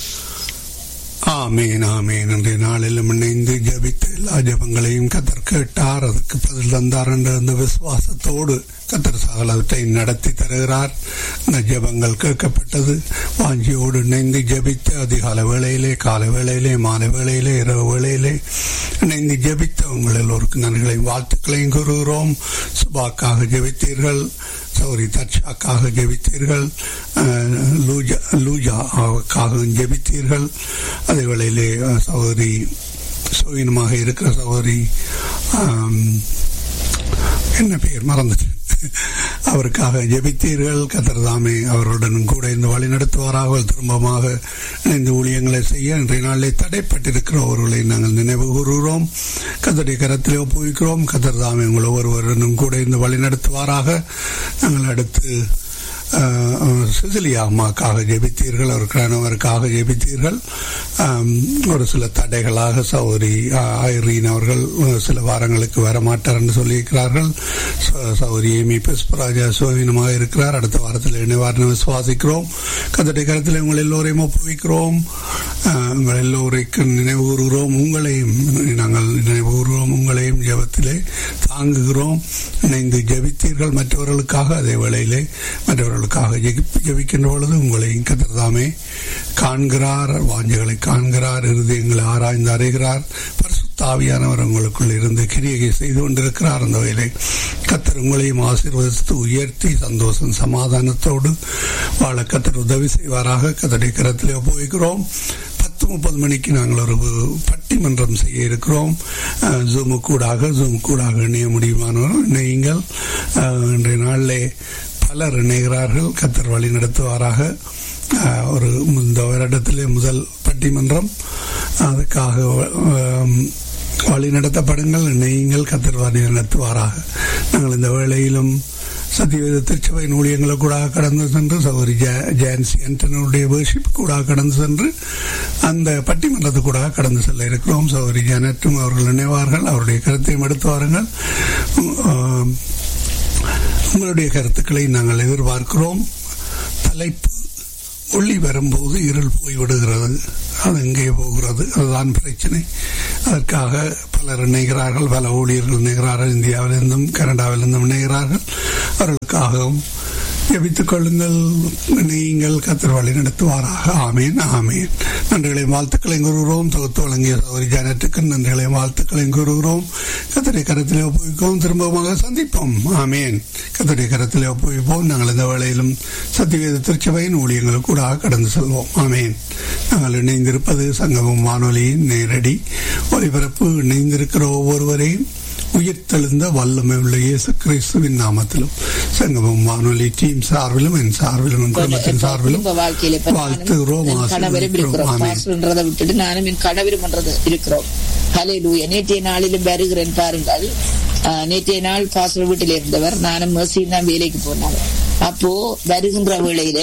ஆமேன் ஆமேன் இன்றைய நாளிலும் இணைந்து ஜபித்த எல்லா ஜபங்களையும் கத்தர் கேட்டார் அதுக்கு பதில் தந்தார் என்ற அந்த விசுவாசத்தோடு கத்தர் சகலவற்றை நடத்தி தருகிறார் இந்த ஜபங்கள் கேட்கப்பட்டது வாஞ்சியோடு இணைந்து ஜபித்து அதிகால வேளையிலே கால வேளையிலே மாலை வேளையிலே இரவு வேளையிலே இணைந்து ஜபித்த உங்கள் எல்லோருக்கும் நன்றிகளையும் வாழ்த்துக்களையும் கூறுகிறோம் சுபாக்காக ஜபித்தீர்கள் சௌரி தர்ஷாக்காக ஜெபித்தீர்கள் லூஜா லூஜாக்காக ஜெபித்தீர்கள் அதே வேளையிலே சௌரி சுவீனமாக இருக்கிற சௌரி என்ன பெயர் மறந்துட்டு அவருக்காக ஜெபித்தீர்கள் கத்தர்தாமே அவருடனும் கூட இந்த வழி நடத்துவாராக திரும்பமாக இந்த ஊழியங்களை செய்ய இன்றைய நாளிலே தடைப்பட்டிருக்கிறவர்களை நாங்கள் நினைவு கூறுகிறோம் கத்தருடைய கரத்திலே ஒப்புவிக்கிறோம் கத்தர்தாமே உங்கள் ஒவ்வொருவருடனும் கூட இந்த வழி நடத்துவாராக நாங்கள் அடுத்து சிசிலியா அம்மாக்காக ஜெபித்தீர்கள் அவர் கணவருக்காக ஜெபித்தீர்கள் ஒரு சில தடைகளாக சௌரி ஐரீன் அவர்கள் சில வாரங்களுக்கு வரமாட்டார் என்று சொல்லியிருக்கிறார்கள் சௌரி ஏமி புஷ்பராஜா சுவீனமாக இருக்கிறார் அடுத்த வாரத்தில் இணைவார் விசுவாசிக்கிறோம் கத்தடை கருத்தில் உங்கள் எல்லோரையும் ஒப்புவிக்கிறோம் உங்கள் எல்லோரைக்கும் நினைவு கூறுகிறோம் உங்களையும் நாங்கள் நினைவு கூறுகிறோம் உங்களையும் ஜபத்திலே தாங்குகிறோம் இணைந்து ஜபித்தீர்கள் மற்றவர்களுக்காக அதே வேளையிலே மற்றவர்கள் அவர்களுக்காக ஜெபிக்கின்ற பொழுது உங்களையும் கத்திரதாமே காண்கிறார் வாஞ்சைகளை காண்கிறார் இருதயங்களை ஆராய்ந்து அறிகிறார் தாவியானவர் உங்களுக்குள் இருந்து கிரியகை செய்து கொண்டிருக்கிறார் அந்த வகையிலே கத்தர் உங்களையும் ஆசீர்வதித்து உயர்த்தி சந்தோஷம் சமாதானத்தோடு வாழ கத்தர் உதவி செய்வாராக கத்தடை கரத்திலே ஒப்புவிக்கிறோம் பத்து முப்பது மணிக்கு நாங்கள் ஒரு பட்டிமன்றம் செய்ய இருக்கிறோம் ஜூமு கூடாக ஜூம் கூடாக இணைய முடியுமானவர்கள் இணையுங்கள் இன்றைய நாளிலே பலர் இணைகிறார்கள் கத்தர் வழி நடத்துவாராக ஒரு இந்த வருடத்திலே முதல் பட்டிமன்றம் அதுக்காக வழி நடத்தப்படுங்கள் இணையுங்கள் கத்தர் வழி நடத்துவாராக நாங்கள் இந்த வேளையிலும் சத்தியவேத திருச்சபையின் ஊழியங்களை கூட கடந்து சென்று சௌரி ஜான்சி ஆண்டனுடைய வேர்ஷிப் கூட கடந்து சென்று அந்த பட்டிமன்றத்து கூட கடந்து செல்ல இருக்கிறோம் சௌரி ஜானட்டும் அவர்கள் நினைவார்கள் அவருடைய கருத்தையும் எடுத்து வாருங்கள் உம், உங்களுடைய கருத்துக்களை நாங்கள் எதிர்பார்க்கிறோம் தலைப்பு ஒளி வரும்போது இருள் போய்விடுகிறது அது எங்கே போகிறது அதுதான் பிரச்சனை அதற்காக பலர் இணைகிறார்கள் பல ஊழியர்கள் இணைகிறார்கள் இந்தியாவிலிருந்தும் கனடாவிலிருந்தும் இணைகிறார்கள் அவர்களுக்காகவும் ஜெபித்துக் கொள்ளுங்கள் நீங்கள் கத்தர் வழி நடத்துவாராக ஆமேன் ஆமேன் நன்றிகளையும் வாழ்த்துக்களையும் கூறுகிறோம் தொகுத்து வழங்கிய சௌரி ஜானட்டுக்கு நன்றிகளையும் வாழ்த்துக்களையும் கூறுகிறோம் கத்தரை கரத்திலே ஒப்புவிக்கவும் திரும்பமாக சந்திப்போம் ஆமேன் கத்தரை கரத்திலே ஒப்புவிப்போம் நாங்கள் இந்த வேளையிலும் சத்தியவேத திருச்சபையின் ஊழியங்களுக்கு கூட கடந்து செல்வோம் ஆமேன் நாங்கள் இணைந்திருப்பது சங்கமம் வானொலியின் நேரடி ஒலிபரப்பு இணைந்திருக்கிற ஒவ்வொருவரையும் உயிர்த்தெழுந்த வல்லமை உள்ள இயேசு கிறிஸ்துவின் நாமத்திலும் சங்கமம் வானொலி டீம் சார்பிலும் என் சார்பிலும் என் குடும்பத்தின் சார்பிலும் குடும்ப வாழ்க்கையில இப்ப வாழ்த்துகிறோம் நானும் என் கணவரும் ஆசீர்வதிக்கிறோம் இருக்கிறோம் ஆமேன் பாஸ்டர்ன்றதை விட்டுட்டு நானும் என் கணவரும் என்றது இருக்கிறோம் ஹலே லூயா நேற்றைய நாளிலும் வருகிறேன் பாருங்கள் ஆஹ், நேற்றைய நாள் பாஸ்டர் வீட்டில் இருந்தவர் நானும் மெர்சியும் தான் வேலைக்கு போனாங்க அப்போ வருகின்ற வேளையில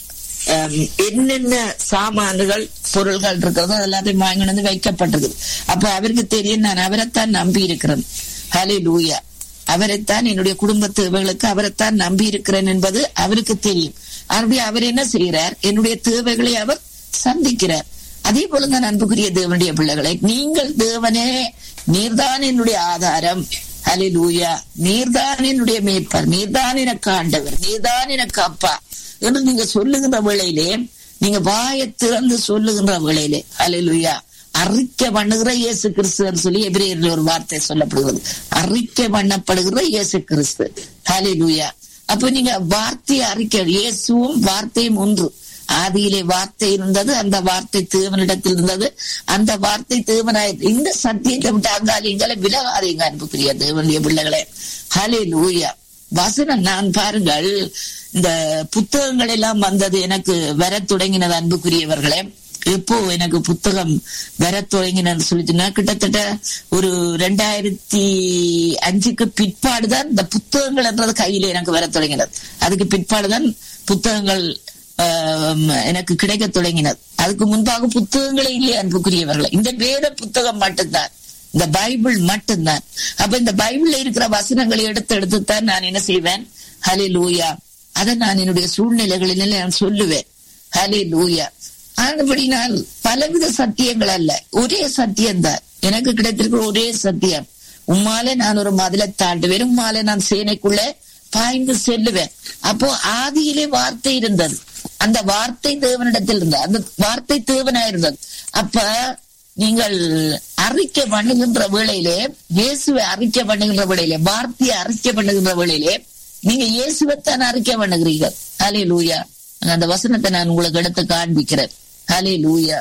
ஆம், என்னென்ன சாமான்கள் பொருள்கள் இருக்கிறதோ அது எல்லாத்தையும் வாங்கி வந்து வைக்கப்பட்டது அப்ப அவருக்கு தெரியும் நான் அவரைத்தான் நம்பி இருக்கிறேன் ஹலே லூயா அவரைத்தான் என்னுடைய குடும்ப தேவைகளுக்கு அவரைத்தான் நம்பி இருக்கிறேன் என்பது அவருக்கு தெரியும் அப்படி அவர் என்ன செய்கிறார் என்னுடைய தேவைகளை அவர் சந்திக்கிறார் அதே போலதான் அன்புக்குரிய தேவனுடைய பிள்ளைகளை நீங்கள் தேவனே நீர்தான் என்னுடைய ஆதாரம் ஹalleluya நீர்தான் என்னுடைய மேய்ப்பர் நீர்தான் எனக்கு ஆண்டவர் நீர்தான் எனக்கு அப்பா என்று நீங்க சொல்லுகின்ற வேளையிலே நீங்க வாயை திறந்து சொல்லுகின்ற வேளையிலே ஹalleluya அறிக்கை பண்ணுகிற இயேசு கிறிஸ்து சொல்லி எபிரேயர்ல ஒரு வார்த்தை சொல்லப்படுகிறது அறிக்கை பண்ணப்படுகிற இயேசு கிறிஸ்து ஹalleluya அப்ப நீங்க வார்த்தையை அறிக்கை இயேசுவும் வார்த்தையும் ஒன்று ஆதியிலே வார்த்தை இருந்தது அந்த வார்த்தை தேவனிடத்தில் இருந்தது அந்த வார்த்தை தேவனாய் இந்த சத்தியத்தை விட்டு அங்காலிங்களை விலகாதீங்க அன்புக்குரிய தேவனுடைய பிள்ளைகளே ஹலே லூயா வசனம் நான் பாருங்கள் இந்த புத்தகங்கள் எல்லாம் வந்தது எனக்கு வர தொடங்கினது அன்புக்குரியவர்களே எப்போ எனக்கு புத்தகம் வர தொடங்கினு சொல்லிச்சுன்னா கிட்டத்தட்ட ஒரு ரெண்டாயிரத்தி அஞ்சுக்கு பிற்பாடுதான் இந்த புத்தகங்கள் என்றது கையில எனக்கு வர தொடங்கினது அதுக்கு பிற்பாடுதான் புத்தகங்கள் ஆம், எனக்கு கிடைக்க தொடங்கினது அதுக்கு முன்பாக புத்தகங்களே இல்லையே அன்புக்குரியவர்களே இந்த வேத புத்தகம் மட்டும்தான் இந்த பைபிள் மட்டும்தான் அப்ப இந்த பைபிள்ல இருக்கிற வசனங்களை எடுத்து எடுத்துத்தான் நான் என்ன செய்வேன் ஹலே லூயா அதை நான் என்னுடைய சூழ்நிலைகளில் நான் சொல்லுவேன் ஹலே லூயா ஆனபடினால் பலவித சத்தியங்கள் அல்ல ஒரே சத்தியம்தான் எனக்கு கிடைத்திருக்கிற ஒரே சத்தியம் உம்மாலே நான் ஒரு மதிலை தாண்டுவேன் உம்மாலே நான் சேனைக்குள்ள பாய்ந்து செல்லுவேன் அப்போ ஆதியிலே வார்த்தை இருந்தது அந்த வார்த்தை தேவனிடத்தில் இருந்தது அந்த வார்த்தை தேவனா இருந்தது அப்ப நீங்கள் அறிக்கை பண்ணுகின்ற வேளையிலே இயேசுவை அறிக்கை பண்ணுகின்ற வேளையிலே வார்த்தையை அறிக்கை பண்ணுகின்ற வேளையிலே நீங்க இயேசுவைத்தான் அறிக்கை பண்ணுகிறீர்கள் ஹலே லூயா அந்த வசனத்தை நான் உங்களுக்கு எடுத்து காண்பிக்கிறேன் ஹலே லூயா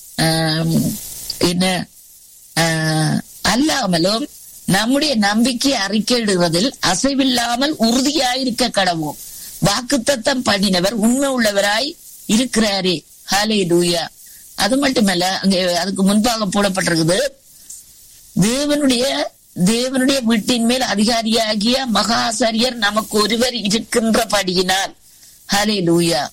என்ன ஆஹ், அல்லாமலும் நம்முடைய நம்பிக்கை அறிக்கையிடுவதில் அசைவில்லாமல் உறுதியாயிருக்க கடவோம் வாக்குத்தத்தம் பண்ணினவர் உண்மை உள்ளவராய் இருக்கிறாரே ஹாலே லூயா அது மட்டுமல்ல அங்கே அதுக்கு முன்பாக போடப்பட்டிருக்குது தேவனுடைய தேவனுடைய வீட்டின் மேல் அதிகாரியாகிய மகாசாரியர் நமக்கு ஒருவர் இருக்கின்றபடியினால் ஹலே லூயா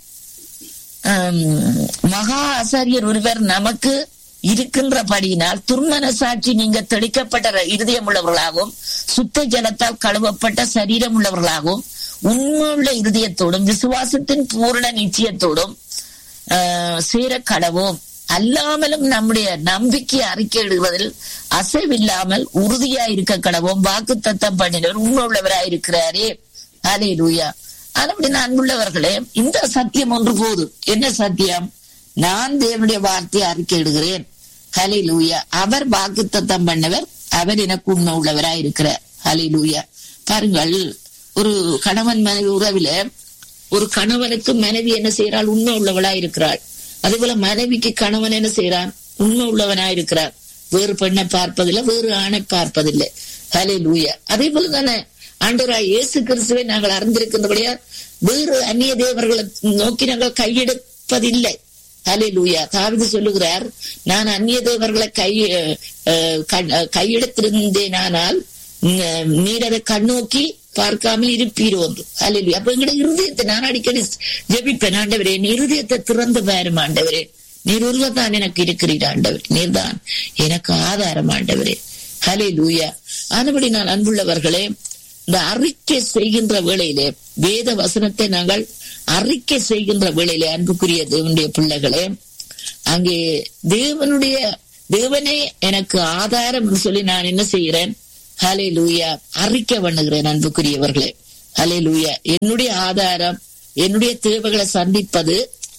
மகா ஆசாரியர் ஒருவர் நமக்கு இருக்கின்றபடியினால் துர்மன சாட்சி நீங்க தெளிக்கப்பட்ட இருதயம் உள்ளவர்களாகவும் சுத்த ஜலத்தால் கழுவப்பட்ட சரீரம் உள்ளவர்களாகவும் உண்மையுள்ள இருதயத்தோடும் விசுவாசத்தின் பூரண நிச்சயத்தோடும் ஆஹ், சேர கடவோம் அல்லாமலும் நம்முடைய நம்பிக்கை அறிக்கையிடுவதில் அசைவில்லாமல் உறுதியா இருக்க கடவோம் வாக்கு தத்தம் பண்ணினவர் உண்மை உள்ளவராயிருக்கிறாரே அலே லூயா அப்படி அன்புள்ளவர்களே இந்த சத்தியம் ஒன்று போதும் என்ன சத்தியம் நான் தேவனுடைய வார்த்தையை அறிக்கையிடுகிறேன் ஹலே லூயா அவர் வாக்கு தத்தம் பண்ணவர் அவர் எனக்கு உண்மை உள்ளவராய் இருக்கிறார் ஹலே லூயா பாருங்கள் ஒரு கணவன் மனைவி உறவில ஒரு கணவனுக்கு மனைவி என்ன செய்யறாள் உண்மை உள்ளவளா இருக்கிறாள் அதே போல மனைவிக்கு கணவன் என்ன செய்யறான் உண்மை உள்ளவனா இருக்கிறார் வேறு பெண்ணை பார்ப்பதில்லை வேறு ஆணை பார்ப்பதில்லை ஹலே லூயா அதே போல தானே ஆண்டவராய் இயேசு கிறிஸ்துவை நாங்கள் அறிந்திருக்கின்றபடியா வேறு அந்நிய தேவர்களை நோக்கி நாங்கள் கையெடுப்பதில்லை ஹலே லூயா தாவிது சொல்லுகிறார் நான் அந்நிய தேவர்களை கை அஹ், கண்- அஹ், கையெடுத்திருந்தேனானால் உம், நீர் அதை கண்ணோக்கி பார்க்காமல் இருப்பீரோ என்று அல்ல அப்ப எங்கட இருதயத்தை நான் அடிக்கடி ஜெபிப்பேன் ஆண்டவரே என் இருதயத்தை திறந்து பாரும் ஆண்டவரே நீர் ஒருவர்தான் எனக்கு இருக்கிறீர் ஆண்டவர் நீர்தான் எனக்கு ஆதாரம் ஆண்டவரே ஹலே லூயா ஆனபடி நான் அன்புள்ளவர்களே இந்த அறிக்கை செய்கின்ற வேளையிலே வேத வசனத்தை நாங்கள் அறிக்கை செய்கின்ற வேளையிலே அன்புக்குரிய தேவனுடைய பிள்ளைகளே அங்கே தேவனுடைய தேவனே எனக்கு ஆதாரம் என்று சொல்லி நான் என்ன செய்கிறேன் ஹலே லூயா அறிக்கை பண்ணுகிறேன் அன்புக்குரியவர்களே ஹலே லூயா என்னுடைய ஆதாரம் என்னுடைய தேவைகளை சந்திப்பது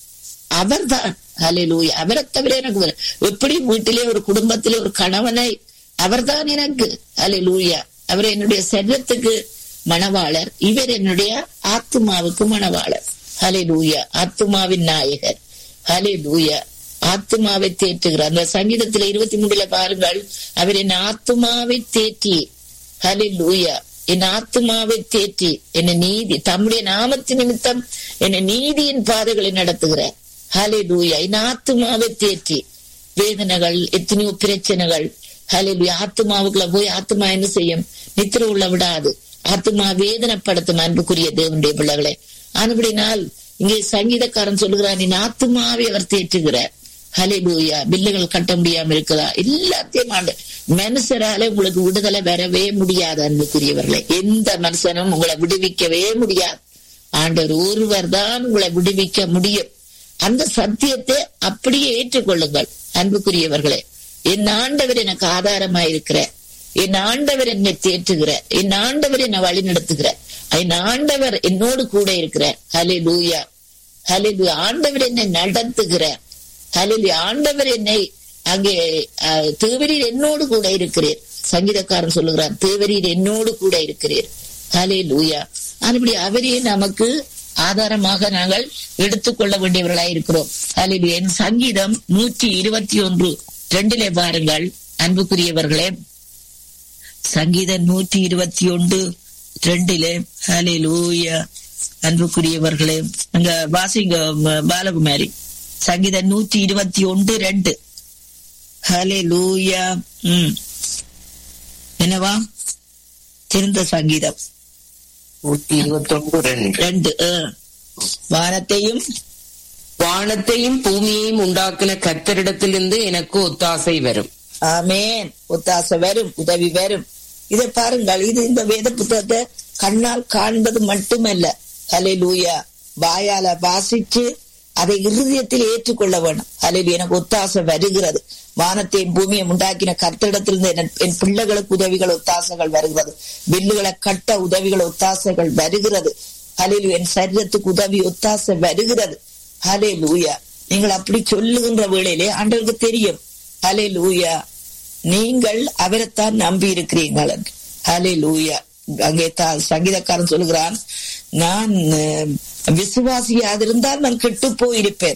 அவர்தான் ஹலே லூயா அவரை தவிர எனக்கு வேற- எப்படி வீட்டிலே ஒரு குடும்பத்திலே ஒரு கணவனை அவர்தான் எனக்கு ஹலே லூயா அவர் என்னுடைய செல்வத்துக்கு மணவாளர் இவர் என்னுடைய ஆத்துமாவுக்கு மணவாளர் ஹலே லூயா ஆத்துமாவின் நாயகர் ஹலே லூயா ஆத்துமாவை தேற்றுகிறார் அந்த சங்கீதத்துல இருபத்தி மூணுல பாருங்கள் அவர் என் ஆத்துமாவை தேற்றி ஹலே லூயா என் ஆத்துமாவை தேற்றி என்னை நீதி தம்முடைய நாமத்து நிமித்தம் என்னை நீதியின் பாதைகளை நடத்துகிறார் ஹலே லூயா என் ஆத்துமாவை தேற்றி வேதனைகள் எத்தனையோ பிரச்சனைகள் ஹலே லூயா ஆத்துமாவுக்குள்ள போய் ஆத்துமா என்ன செய்யும் நித்திர உள்ள விடாது ஆத்துமா வேதனைப்படுத்தும் அன்புக்குரிய தேவனுடைய பிள்ளைகளே ஆனபடினால் இங்கே சங்கீதக்காரன் சொல்லுகிறான் என் ஆத்துமாவை அவர் தேற்றுகிறார் ஹலே லூயா பில்லுகள் கட்ட முடியாம இருக்குதா எல்லாத்தையும் ஆண்டு மனுஷரால உங்களுக்கு விடுதலை வரவே முடியாது அன்புக்குரியவர்களே எந்த மனுஷனும் உங்களை விடுவிக்கவே முடியாது ஆண்டவர் ஒருவர் தான் உங்களை விடுவிக்க முடியும் அந்த சத்தியத்தை அப்படியே ஏற்றுக்கொள்ளுங்கள் அன்புக்குரியவர்களே என் ஆண்டவர் எனக்கு ஆதாரமாயிருக்கிற என் ஆண்டவர் என்னை தேற்றுகிற என் ஆண்டவர் என்னை வழி நடத்துகிற என் ஆண்டவர் என்னோடு கூட இருக்கிற ஹலே லூயா ஹலே ஆண்டவர் என்னை நடத்துகிற ஹலே ஆண்டவர் என்னை அங்கே அஹ், தேவரீர் என்னோடு கூட இருக்கிறீர் சங்கீதக்காரன் சொல்லுகிறான் தேவரீர் என்னோடு கூட இருக்கிறீர் ஹலே லூயா அதுபடி அவரே நமக்கு ஆதாரமாக நாங்கள் எடுத்துக்கொள்ள வேண்டியவர்களாய் இருக்கிறோம் ஹலே என் சங்கீதம் நூற்றி இருபத்தி ஒன்று ரெண்டிலே பாருங்கள் அன்புக்குரியவர்களே சங்கீதம் நூற்றி இருபத்தி ஒன்று ரெண்டிலே ஹலே லூயா அன்புக்குரியவர்களே அங்க வாசிங்க ம- பாலகுமாரி சங்கீதம் நூற்றி இருபத்தி ஒன்று ரெண்டு ஹலே லூயா ம் என்னவா திருந்த சங்கீதம் நூத்தி இருபத்தி ஒன்பது ரெண்டு ரெண்டு ஆ. வானத்தையும் வானத்தையும் பூமியையும் உண்டாக்கின கத்தரிடத்திலிருந்து எனக்கு ஒத்தாசை வரும் ஆமேன் ஒத்தாசை வரும் உதவி வரும் இதை பாருங்கள் இது இந்த வேத புத்தகத்தை கண்ணால் காண்பது மட்டுமல்ல ஹலே லூயா வாயால வாசிச்சு அதை இருதயத்தில் ஏற்றுக்கொள்ள வேணும் ஹலே எனக்கு ஒத்தாசை வருகிறது வானத்தையும் பூமியை உண்டாக்கின கர்த்தரிடத்திலிருந்து என் என் பிள்ளைகளுக்கு உதவிகள் ஒத்தாசைகள் வருகிறது வில்லுகளை கட்ட உதவிகள் ஒத்தாசைகள் வருகிறது ஹலே என் சரீரத்துக்கு உதவி ஒத்தாசை வருகிறது ஹலே லூயா நீங்கள் அப்படி சொல்லுகின்ற வேளையிலே ஆண்டவருக்கு தெரியும் ஹலே லூயா நீங்கள் அவரைத்தான் நம்பி இருக்கிறீர்கள் ஹலே லூயா அங்கே தான் சங்கீதக்காரன் சொல்லுகிறான் நான் அஹ், விசுவாசியாதிருந்தால் நான் கெட்டு போயிருப்பேன்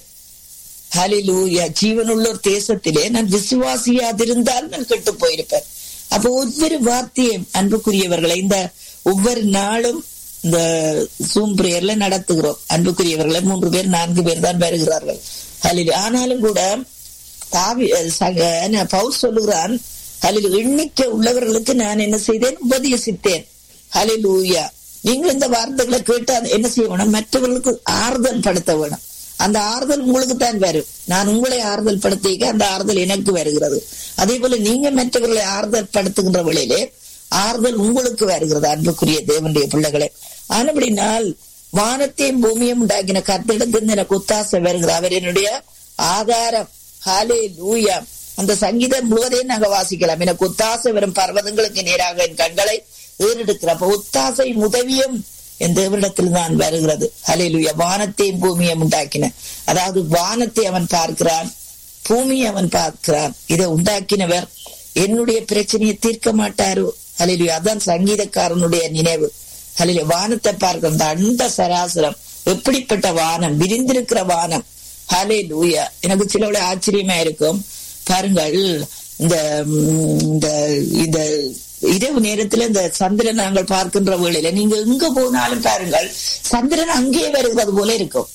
ஹலிலூயா ஜீவனுள்ளோர் தேசத்திலே நான் விசுவாசியாதிருந்தால் நான் கெட்டு போயிருப்பேன் அப்போ ஒவ்வொரு வார்த்தையும் அன்புக்குரியவர்களை இந்த ஒவ்வொரு நாளும் இந்த சூம் பிரேயர்ல நடத்துகிறோம் அன்புக்குரியவர்களை மூன்று பேர் நான்கு பேர் தான் வருகிறார்கள் ஹலில் ஆனாலும் கூட தாவி அஹ் சக- என்ன, பவுல் சொல்லுகிறான் ஹலில் எண்ணிக்கை உள்ளவர்களுக்கு நான் என்ன செய்தேன் உபதேசித்தேன் ஹலிலூயா நீங்கள் இந்த வார்த்தைகளை கேட்டு அதை என்ன செய்ய வேணும் மற்றவர்களுக்கு ஆறுதல் படுத்த வேணும் அந்த ஆறுதல் உங்களுக்கு தான் வரும் நான் உங்களை ஆறுதல் படுத்திக்க அந்த ஆறுதல் எனக்கு வருகிறது அதே போல நீங்க மற்றவர்களை ஆறுதல் படுத்துகின்ற வேளையிலே ஆறுதல் உங்களுக்கு வருகிறது அன்புக்குரிய தேவனுடைய பிள்ளைகளே ஆனபடினால் வானத்தையும் பூமியும் உண்டாக்கின கர்த்தரிடத்திலிருந்து எனக்கு ஒத்தாசை வருகிறது அவர் என்னுடைய ஆதாரம் ஹாலே லூயா அந்த சங்கீதம் முழுவதையும் நாங்க வாசிக்கலாம் எனக்கு ஒத்தாசை வரும் பர்வதங்களுக்கு நேராக என் கண்களை ஏறெடுக்கிற அப்ப ஒத்தாசை உதவியும் என் தேவனிடத்தில் தான் வருகிறது ஹalleluya வானத்தையும் பூமியையும் உண்டாக்கின அதாவது வானத்தை அவன் பார்க்கிறான் பூமியை அவன் பார்க்கிறான் இதை உண்டாக்கினவர் என்னுடைய பிரச்சனையை தீர்க்க மாட்டாரோ ஹalleluya அதான் சங்கீதக்காரனுடைய நினைவு ஹalleluya வானத்தை பார்க்கிற அந்த அண்ட சராசரம் எப்படிப்பட்ட வானம் விரிந்திருக்கிற வானம் ஹலே லூயா எனக்கு சிலவுல ஆச்சரியமா இருக்கும் பாருங்கள் இந்த ம், இந்த இந்த இரவு நேரத்துல இந்த சந்திரன் நாங்கள் பார்க்கின்ற வேளையில நீங்க எங்க போனாலும் பாருங்கள் சந்திரன் அங்கேயே வருகிறது போல இருக்கும்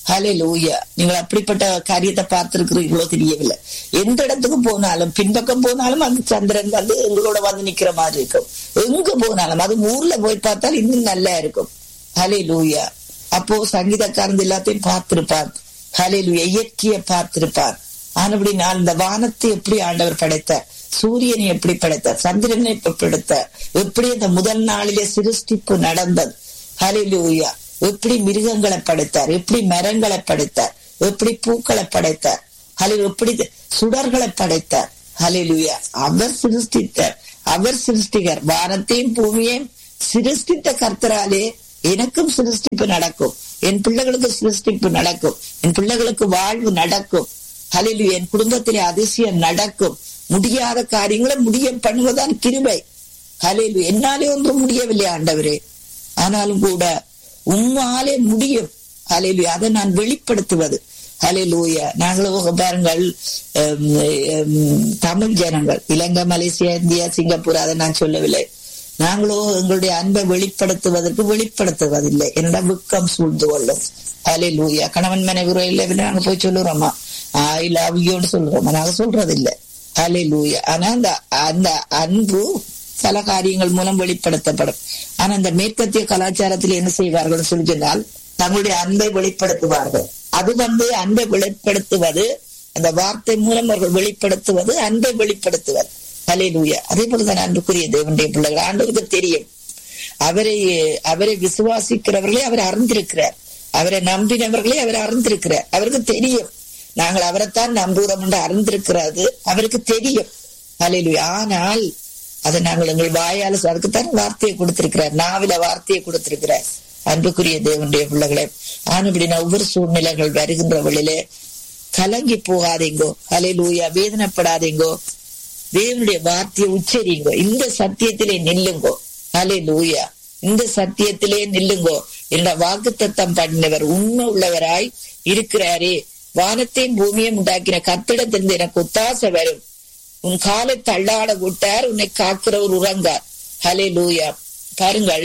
ஹலே லூயா நீங்கள் அப்படிப்பட்ட காரியத்தை பார்த்திருக்கிறீர்களோ தெரியவில்லை எந்த இடத்துக்கு போனாலும் பின்பக்கம் போனாலும் அந்த சந்திரன் வந்து எங்களோட வந்து நிக்கிற மாதிரி இருக்கும் எங்க போனாலும் அது ஊர்ல போய் பார்த்தால் இன்னும் நல்லா இருக்கும் ஹலே லூயா அப்போ சங்கீதக்காரன் எல்லாத்தையும் பார்த்திருப்பார் ஹலே லூயா இயற்கையை பார்த்திருப்பார் ஆனபடி நான் இந்த வானத்தை எப்படி ஆண்டவர் படைத்தார் சூரியனை எப்படி படைத்தார் சந்திரனை எப்படி படைத்தார் எப்படி இந்த முதல் நாளிலே சிருஷ்டிப்பு நடந்தது ஹலிலூயா எப்படி மிருகங்களை படைத்தார் எப்படி மரங்களை படைத்தார் எப்படி பூக்களை படைத்தார் ஹலி எப்படி சுடர்களை படைத்தார் ஹலிலுயா அவர் சிருஷ்டித்தார் அவர் சிருஷ்டிகர் வானத்தையும் பூமியையும் சிருஷ்டித்த கர்த்தராலே எனக்கும் சிருஷ்டிப்பு நடக்கும் என் பிள்ளைகளுக்கு சிருஷ்டிப்பு நடக்கும் என் பிள்ளைகளுக்கு வாழ்வு நடக்கும் ஹலிலு என் குடும்பத்திலே அதிசயம் நடக்கும் முடியாத காரியங்களை முடிய பண்ணுவதான் கிருபை ஹலிலு என்னாலே ஒன்றும் முடியவில்லை ஆண்டவரே ஆனாலும் கூட உம்மாலே முடியும் ஹலிலு அதை நான் வெளிப்படுத்துவது ஹலிலூயா நாங்களும் பாருங்கள் ஹம், ஹம், தமிழ் ஜனங்கள் இலங்கை மலேசியா இந்தியா சிங்கப்பூர் அதை நான் சொல்லவில்லை நாங்களோ எங்களுடைய அன்பை வெளிப்படுத்துவதற்கு வெளிப்படுத்துவதில்லை என்னடா வெக்கம் சூழ்ந்து கொள்ளும் அலே லூயா கணவன் மனைவி இல்லை நாங்க போய் சொல்லுறோமா ஐ லவ் யூன்னு சொல்றோமா நாங்க சொல்றது இல்ல அலே லூயா ஆனா அந்த அந்த அன்பு பல காரியங்கள் மூலம் வெளிப்படுத்தப்படும் ஆனா இந்த மேற்கத்திய கலாச்சாரத்தில் என்ன செய்வார்கள் சொல்லி சொன்னால் தங்களுடைய அன்பை வெளிப்படுத்துவார்கள் அது வந்து அன்பை வெளிப்படுத்துவது அந்த வார்த்தை மூலம் அவர்கள் வெளிப்படுத்துவது அன்பை வெளிப்படுத்துவது ஹalleluya அதே போலதான் அன்புக்குரிய தேவனுடைய பிள்ளைகள் ஆண்டவருக்கு தெரியும் அவரை அவரை விசுவாசிக்கிறவர்களே அவர் அறிந்திருக்கிறார் அவரை நம்பினவர்களே அவர் அறிந்திருக்கிறார் அவருக்கு தெரியும் நாங்கள் அவரைத்தான் நம்புகிறோம் என்று அறிந்திருக்கிறது அவருக்கு தெரியும் ஹalleluya ஆனால் அதை நாங்கள் எங்கள் வாயால அதுக்குத்தான் வார்த்தையை கொடுத்திருக்கிறார் நாவில வார்த்தையை கொடுத்திருக்கிறார் அன்புக்குரிய தேவனுடைய பிள்ளைகளே ஆனபடினா ஒவ்வொரு சூழ்நிலைகள் வருகின்ற வழியிலே கலங்கி போகாதீங்கோ ஹalleluya வேதனைப்படாதீங்கோ தேவனுடைய வார்த்தையை உச்சரிங்கோ இந்த சத்தியத்திலே நில்லுங்கோ ஹலே லூயா இந்த சத்தியத்திலே நில்லுங்கோ என்ற வாக்கு தத்தம் பண்ணினவர் உண்மை உள்ளவராய் இருக்கிறாரே வானத்தையும் பூமியும் உண்டாக்கின கத்திடத்திலிருந்து எனக்கு ஒத்தாசை வரும் உன் காலை தள்ளாட விட்டார் உன்னை காக்கிறவர் உறங்கார் ஹலே லூயா பாருங்கள்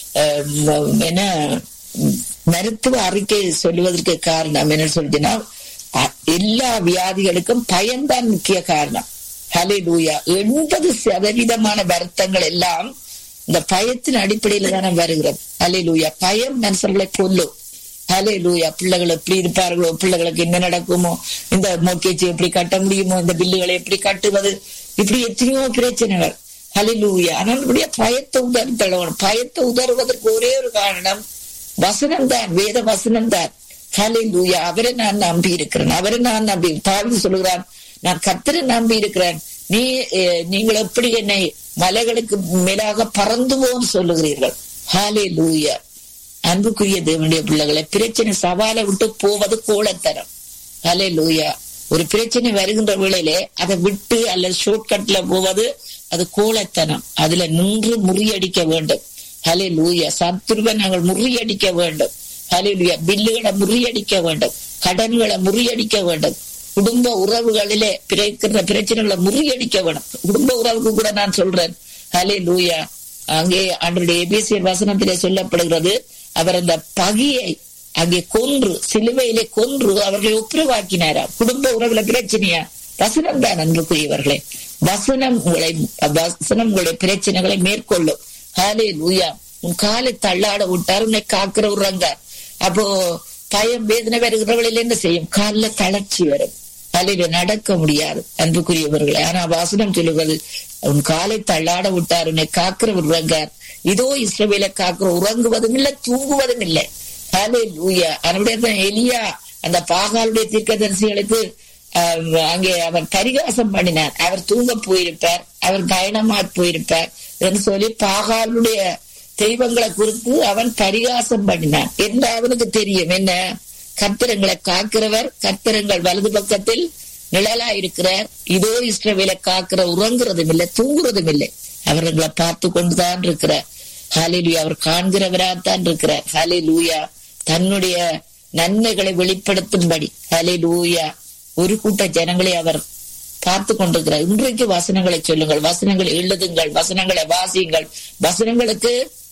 அஹ், என்ன உம், மருத்துவ அறிக்கை சொல்லுவதற்கு காரணம் என்ன சொல்லுச்சுன்னா அ- எல்லா வியாதிகளுக்கும் பயம்தான் முக்கிய காரணம் ஹலே லூயா எண்பது சதவீதமான வருத்தங்கள் எல்லாம் இந்த பயத்தின் அடிப்படையில தானே வருகிறது ஹலே லூயா பயம் மனுஷர்களை கொல்லும் ஹலே லூயா பிள்ளைகள் எப்படி இருப்பார்களோ பிள்ளைகளுக்கு என்ன நடக்குமோ இந்த மோக்கேஜ் எப்படி கட்ட முடியுமோ இந்த பில்லுகளை எப்படி கட்டுவது இப்படி எத்தனையோ பிரச்சனைகள் ஹலே லூயா ஆனால் இப்படியே பயத்தை உதறி தள்ளணும் பயத்தை உதறுவதற்கு ஒரே ஒரு காரணம் வசனம் தான் வேத வசனம் தான் ஹலே லூயா அவரை நான் நம்பி இருக்கிறேன் அவரை நான் நம்பி தாழ்வு சொல்லுகிறான் நான் கத்தரை நம்பி இருக்கிறேன் நீ அஹ், நீங்கள் எப்படி என்னை மலைகளுக்கு மேலாக பறந்துவோன்னு சொல்லுகிறீர்கள் ஹாலே லூயா அன்புக்குரிய தேவனுடைய பிள்ளைகளை பிரச்சனை சவாலை விட்டு போவது கோலத்தனம் ஹலே லூயா ஒரு பிரச்சனை வருகின்ற வேளையிலே அதை விட்டு அல்லது ஷார்ட்கட்ல போவது அது கோலத்தனம் அதுல நின்று முறியடிக்க வேண்டும் ஹலே லூயா சத்துருவை நாங்கள் முறியடிக்க வேண்டும் ஹலே லூயா பில்லுகளை முறியடிக்க வேண்டும் கடன்களை முறியடிக்க வேண்டும் குடும்ப உறவுகளிலே பிறக்கின்ற பிரச்சனைகளை முறியடிக்க வேண்டும் குடும்ப உறவுக்கு கூட நான் சொல்றேன் ஹலே லூயா அங்கே அன்றைய எபிசியர் வசனத்திலே சொல்லப்படுகிறது அவர் அந்த பகையை அங்கே கொன்று சிலுவையிலே கொன்று அவர்களை ஒப்புரவாக்கினாரா குடும்ப உறவுல பிரச்சனையா வசனம் தான் அன்புக்குரியவர்களே வசனம் உங்களை வசனம் உங்களுடைய பிரச்சனைகளை மேற்கொள்ளும் ஹாலே லூயா உன் காலை தள்ளாட விட்டார் உன்னை காக்கிற உறங்கார் அப்போ பயம் வேதனை வருகிறவளில் என்ன செய்யும் காலில் தளர்ச்சி வரும் காலையில நடக்க முடியாது அன்புக்குரியவர்களே ஆனா வாசனம் சொல்லுகிறது உன் காலை தள்ளாட விட்டார் உன்னை காக்கிற உறங்கார் இதோ இஸ்ரவேல காக்கிற உறங்குவதும் இல்லை தூங்குவதும் இல்லை ஹலே லூயா அவனுடைய எலியா அந்த பாகாலுடைய தீர்க்கதரிசிகளுக்கு ஆஹ், அங்கே அவர் பரிகாசம் பண்ணினார் அவர் தூங்க போயிருப்பார் அவர் பயணமா போயிருப்பார் என்று சொல்லி பாகாலுடைய தெய்வங்களை குறித்து அவன் பரிகாசம் பண்ணினான் என்று அவனுக்கு தெரியும் என்ன கத்திரங்களை காக்கிறவர் கத்திரங்கள் வலது பக்கத்தில் நிழலா இருக்கிறார் இதோ இஸ்ரவேலை காக்கிற உறங்குறதும் இல்லை தூங்குறதும் இல்லை அவர்களை பார்த்து கொண்டுதான் இருக்கிறார் ஹalleluya அவர் காண்கிறவராத்தான் இருக்கிறார் ஹalleluya தன்னுடைய நன்மைகளை வெளிப்படுத்தும்படி ஹalleluya ஒரு கூட்ட ஜனங்களை அவர் பார்த்து கொண்டிருக்கிறார் இன்றைக்கு வசனங்களை சொல்லுங்கள் வசனங்களை எழுதுங்கள் வசனங்களை வாசியுங்கள் வசனங்களுக்கு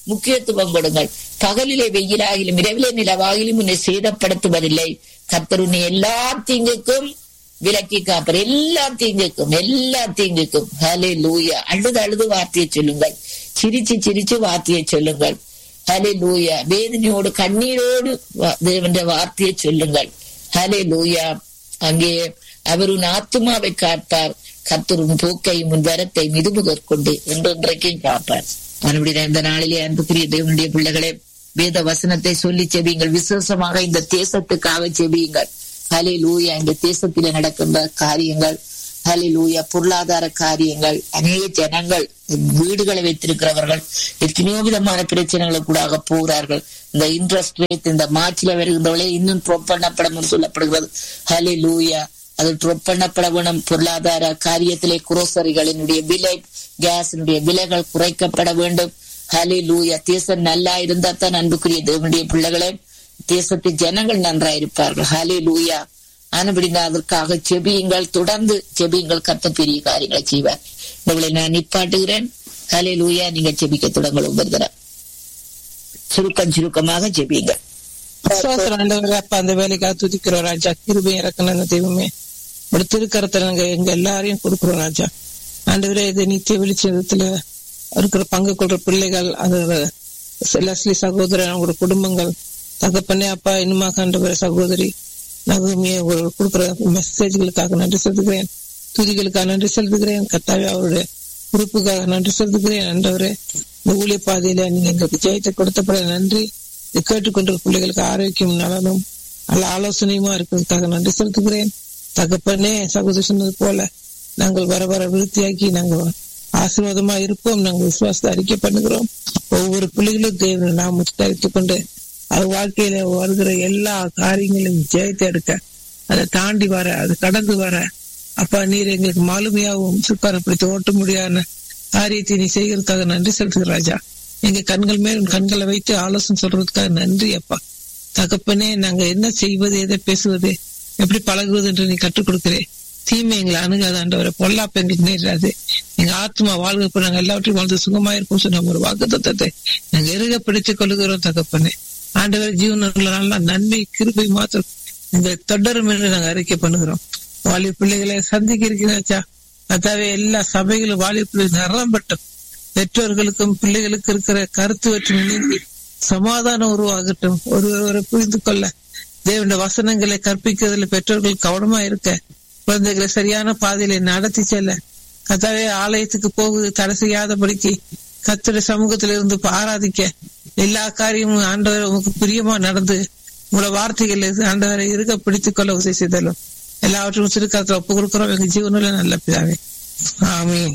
முக்கியத்துவம் கொடுங்கள் பகலிலே வெயிலாகிலும் இரவிலே நிலவாகிலும் உன்னை சேதப்படுத்துவதில்லை கர்த்தர் உன்னை எல்லா தீங்குக்கும் விலக்கி காப்பர் எல்லா தீங்குக்கும் எல்லா தீங்குக்கும் ஹலே லூயா அழுது அழுது வார்த்தையை சொல்லுங்கள் சிரிச்சு சிரிச்சு வார்த்தையை சொல்லுங்கள் ஹலே லூயா வேதனையோடு கண்ணீரோடு வா- தேவனுடைய வார்த்தையை சொல்லுங்கள் ஹலே லூயா அங்கே அவர் உன் ஆத்துமாவை காப்பார் கர்த்தர் உன் போக்கையும் உன் வரத்தை மிதுமுகற் கொண்டு என்றென்றைக்கும் காப்பார் மறுபடியும் இந்த நாளிலே அன்புக்குரிய தேவனுடைய பிள்ளைகளே வேத வசனத்தை சொல்லி செபியுங்கள் விசேஷமாக இந்த தேசத்துக்காக செபியுங்கள் ஹலே லூயா இந்த தேசத்திலே நடக்கின்ற காரியங்கள் ஹலே லூயா பொருளாதார காரியங்கள் அநேக ஜனங்கள் வீடுகளை வைத்திருக்கிறவர்கள் எத்தனையோ விதமான பிரச்சனைகளுக்கூடாக போகிறார்கள் இந்த இன்ட்ரெஸ்ட் ரேட் இந்த மார்ச்ல வருகின்றவர்களே இன்னும் ட்ரோப் பண்ணப்படும் சொல்லப்படுகிறது ஹலே லூயா அது ட்ரோப் பண்ணப்பட வேணும் பொருளாதார காரியத்திலே குரோசரிகளினுடைய விலை கேஸினுடைய விலைகள் குறைக்கப்பட வேண்டும் ஹலே லூயா தேசம் நல்லா இருந்தா தான் அன்புக்குரிய தேவனுடைய பிள்ளைகளே தேசத்து ஜனங்கள் நன்றாயிருப்பார்கள் ஹலே லூயா ஆனபடி நான் அதற்காக செபியுங்கள் தொடர்ந்து செபியுங்கள் கத்த பெரிய காரியங்களை செய்வார் உங்களை நான் நிப்பாட்டுகிறேன் ஹலே லூயா நீங்க செபிக்க தொடங்கள் ஒவ்வொரு தரம் சுருக்கம் சுருக்கமாக செபியுங்கள் சோத்திரம் ஆண்டவரே அப்பா அந்த வேலைக்காக துதிக்கிறோம் ராஜா கிருபை இறக்கணும் திரும்பமே ஒரு திருக்கரத்துல நாங்க எங்க எல்லாரையும் கொடுக்கிறோம் ராஜா ஆண்டவரே இது நித்திய வெளிச்சத்துல இருக்கிற பங்கு கொள்ற பிள்ளைகள் அது லஸ்லி சகோதரன் அவங்களோட குடும்பங்கள் தகப்பனே அப்பா இன்னுமா கண்டவர சகோதரி நகமிய கொடுக்குற மெசேஜ்களுக்காக நன்றி செலுத்துகிறேன் துதிகளுக்காக நன்றி செலுத்துகிறேன் கத்தாவே அவருடைய உறுப்புக்காக நன்றி செலுத்துகிறேன் ஆண்டவரே இந்த ஊழிய பாதையில நீங்க எங்களுக்கு ஜெயத்தை கொடுத்தப்பட நன்றி இதை கேட்டுக்கொண்டிருக்கிற பிள்ளைகளுக்கு ஆரோக்கியம் நலனும் நல்ல ஆலோசனையுமா இருக்கிறதுக்காக நன்றி செலுத்துகிறேன் தகப்பனே சகோதரி சொன்னது போல நாங்கள் வர வர விருத்தியாக்கி நாங்கள் ஆசீர்வாதமா இருப்போம் நாங்கள் விசுவாசத்தை அறிக்கை பண்ணுகிறோம் ஒவ்வொரு பிள்ளைகளும் தேவனை நாம் தரித்துக் கொண்டு அவர் வாழ்க்கையில வருகிற எல்லா காரியங்களையும் ஜெயத்தை எடுக்க அதை தாண்டி வர அது கடந்து வர அப்பா நீர் எங்களுக்கு மாலுமையாகவும் சுக்காரப்படுத்தி ஓட்ட முடியாத காரியத்தை நீ செய்கிறதுக்காக நன்றி செலுத்துகிற ராஜா எங்க கண்கள் மேல் உன் கண்களை வைத்து ஆலோசனை சொல்றதுக்காக நன்றி அப்பா தகப்பனே நாங்க என்ன செய்வது எதை பேசுவது எப்படி பழகுவது என்று நீ கற்றுக் கொடுக்கிறே தீமை எங்களை அணுகாத ஆண்டவரை பொல்லாப்ப எங்களுக்கு நேராது எங்க ஆத்மா வாழ்க நாங்க எல்லாவற்றையும் வாழ்ந்து சுகமா இருப்போம் சொன்ன ஒரு வாக்கு தத்தத்தை நாங்க எருக பிடித்துக் கொள்ளுகிறோம் தகப்பனே ஆண்டவர் ஜீவனங்கள நல்லா நன்மை கிருபை மாத்திரம் எங்களை தொடரும் என்று நாங்க அறிக்கை பண்ணுகிறோம் வாலி பிள்ளைகளை சந்திக்க இருக்கிறாச்சா அதாவே எல்லா சபைகளும் வாலி பிள்ளைகள் நிரம்பட்டும் பெற்றோர்களுக்கும் பிள்ளைகளுக்கு இருக்கிற கருத்து வேற்றுமை நீங்கி சமாதானம் உருவாகட்டும் ஒருவரை புரிந்து கொள்ள தேவனுடைய வசனங்களை கற்பிக்கிறதுல பெற்றோர்கள் கவனமா இருக்க குழந்தைகளை சரியான பாதையில நடத்தி செல்ல கத்தாவே ஆலயத்துக்கு போகுது தடை செய்யாதபடிக்கு கத்துடைய சமூகத்தில இருந்து ஆராதிக்க எல்லா காரியமும் ஆண்டவர் உமக்கு பிரியமா நடந்து உங்களோட வார்த்தைகள் ஆண்டவரை இருக்க பிடித்துக் கொள்ள உதவி செய்தலும் எல்லாவற்றும் சிறுக்காலத்துல ஒப்பு கொடுக்கிறோம் எங்க ஜீவனில் நல்ல பிதாவே ஆமீன்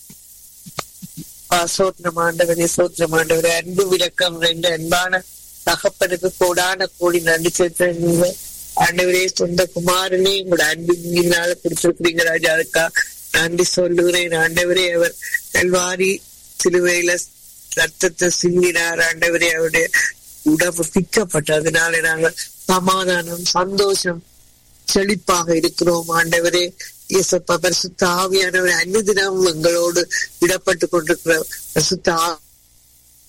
சோத்திரம் ஆண்டவரே சோத்திரம் ஆண்டவரே அன்பு விளக்கம் ரெண்டு அன்பான தகப்பனுக்கு கோடான கோடி நன்றி செலுத்த ஆண்டவரே சொந்த குமாரனே உங்களோட அன்பினால கொடுத்திருக்கிறீங்க ராஜா அதுக்கா நன்றி சொல்லுகிறேன் ஆண்டவரே அவர் கல்வாரி சிலுவையில ரத்தத்தை சிந்தினார் ஆண்டவரே அவருடைய உடம்பு பிக்கப்பட்டதுனால நாங்கள் சமாதானம் சந்தோஷம் செழிப்பாக இருக்கிறோம் ஆண்டவரே இயேசப்பா பரிசுத்த ஆவியானவர் அன்னிதினம் எங்களோடு விடப்பட்டு கொண்டிருக்கிற பரிசுத்த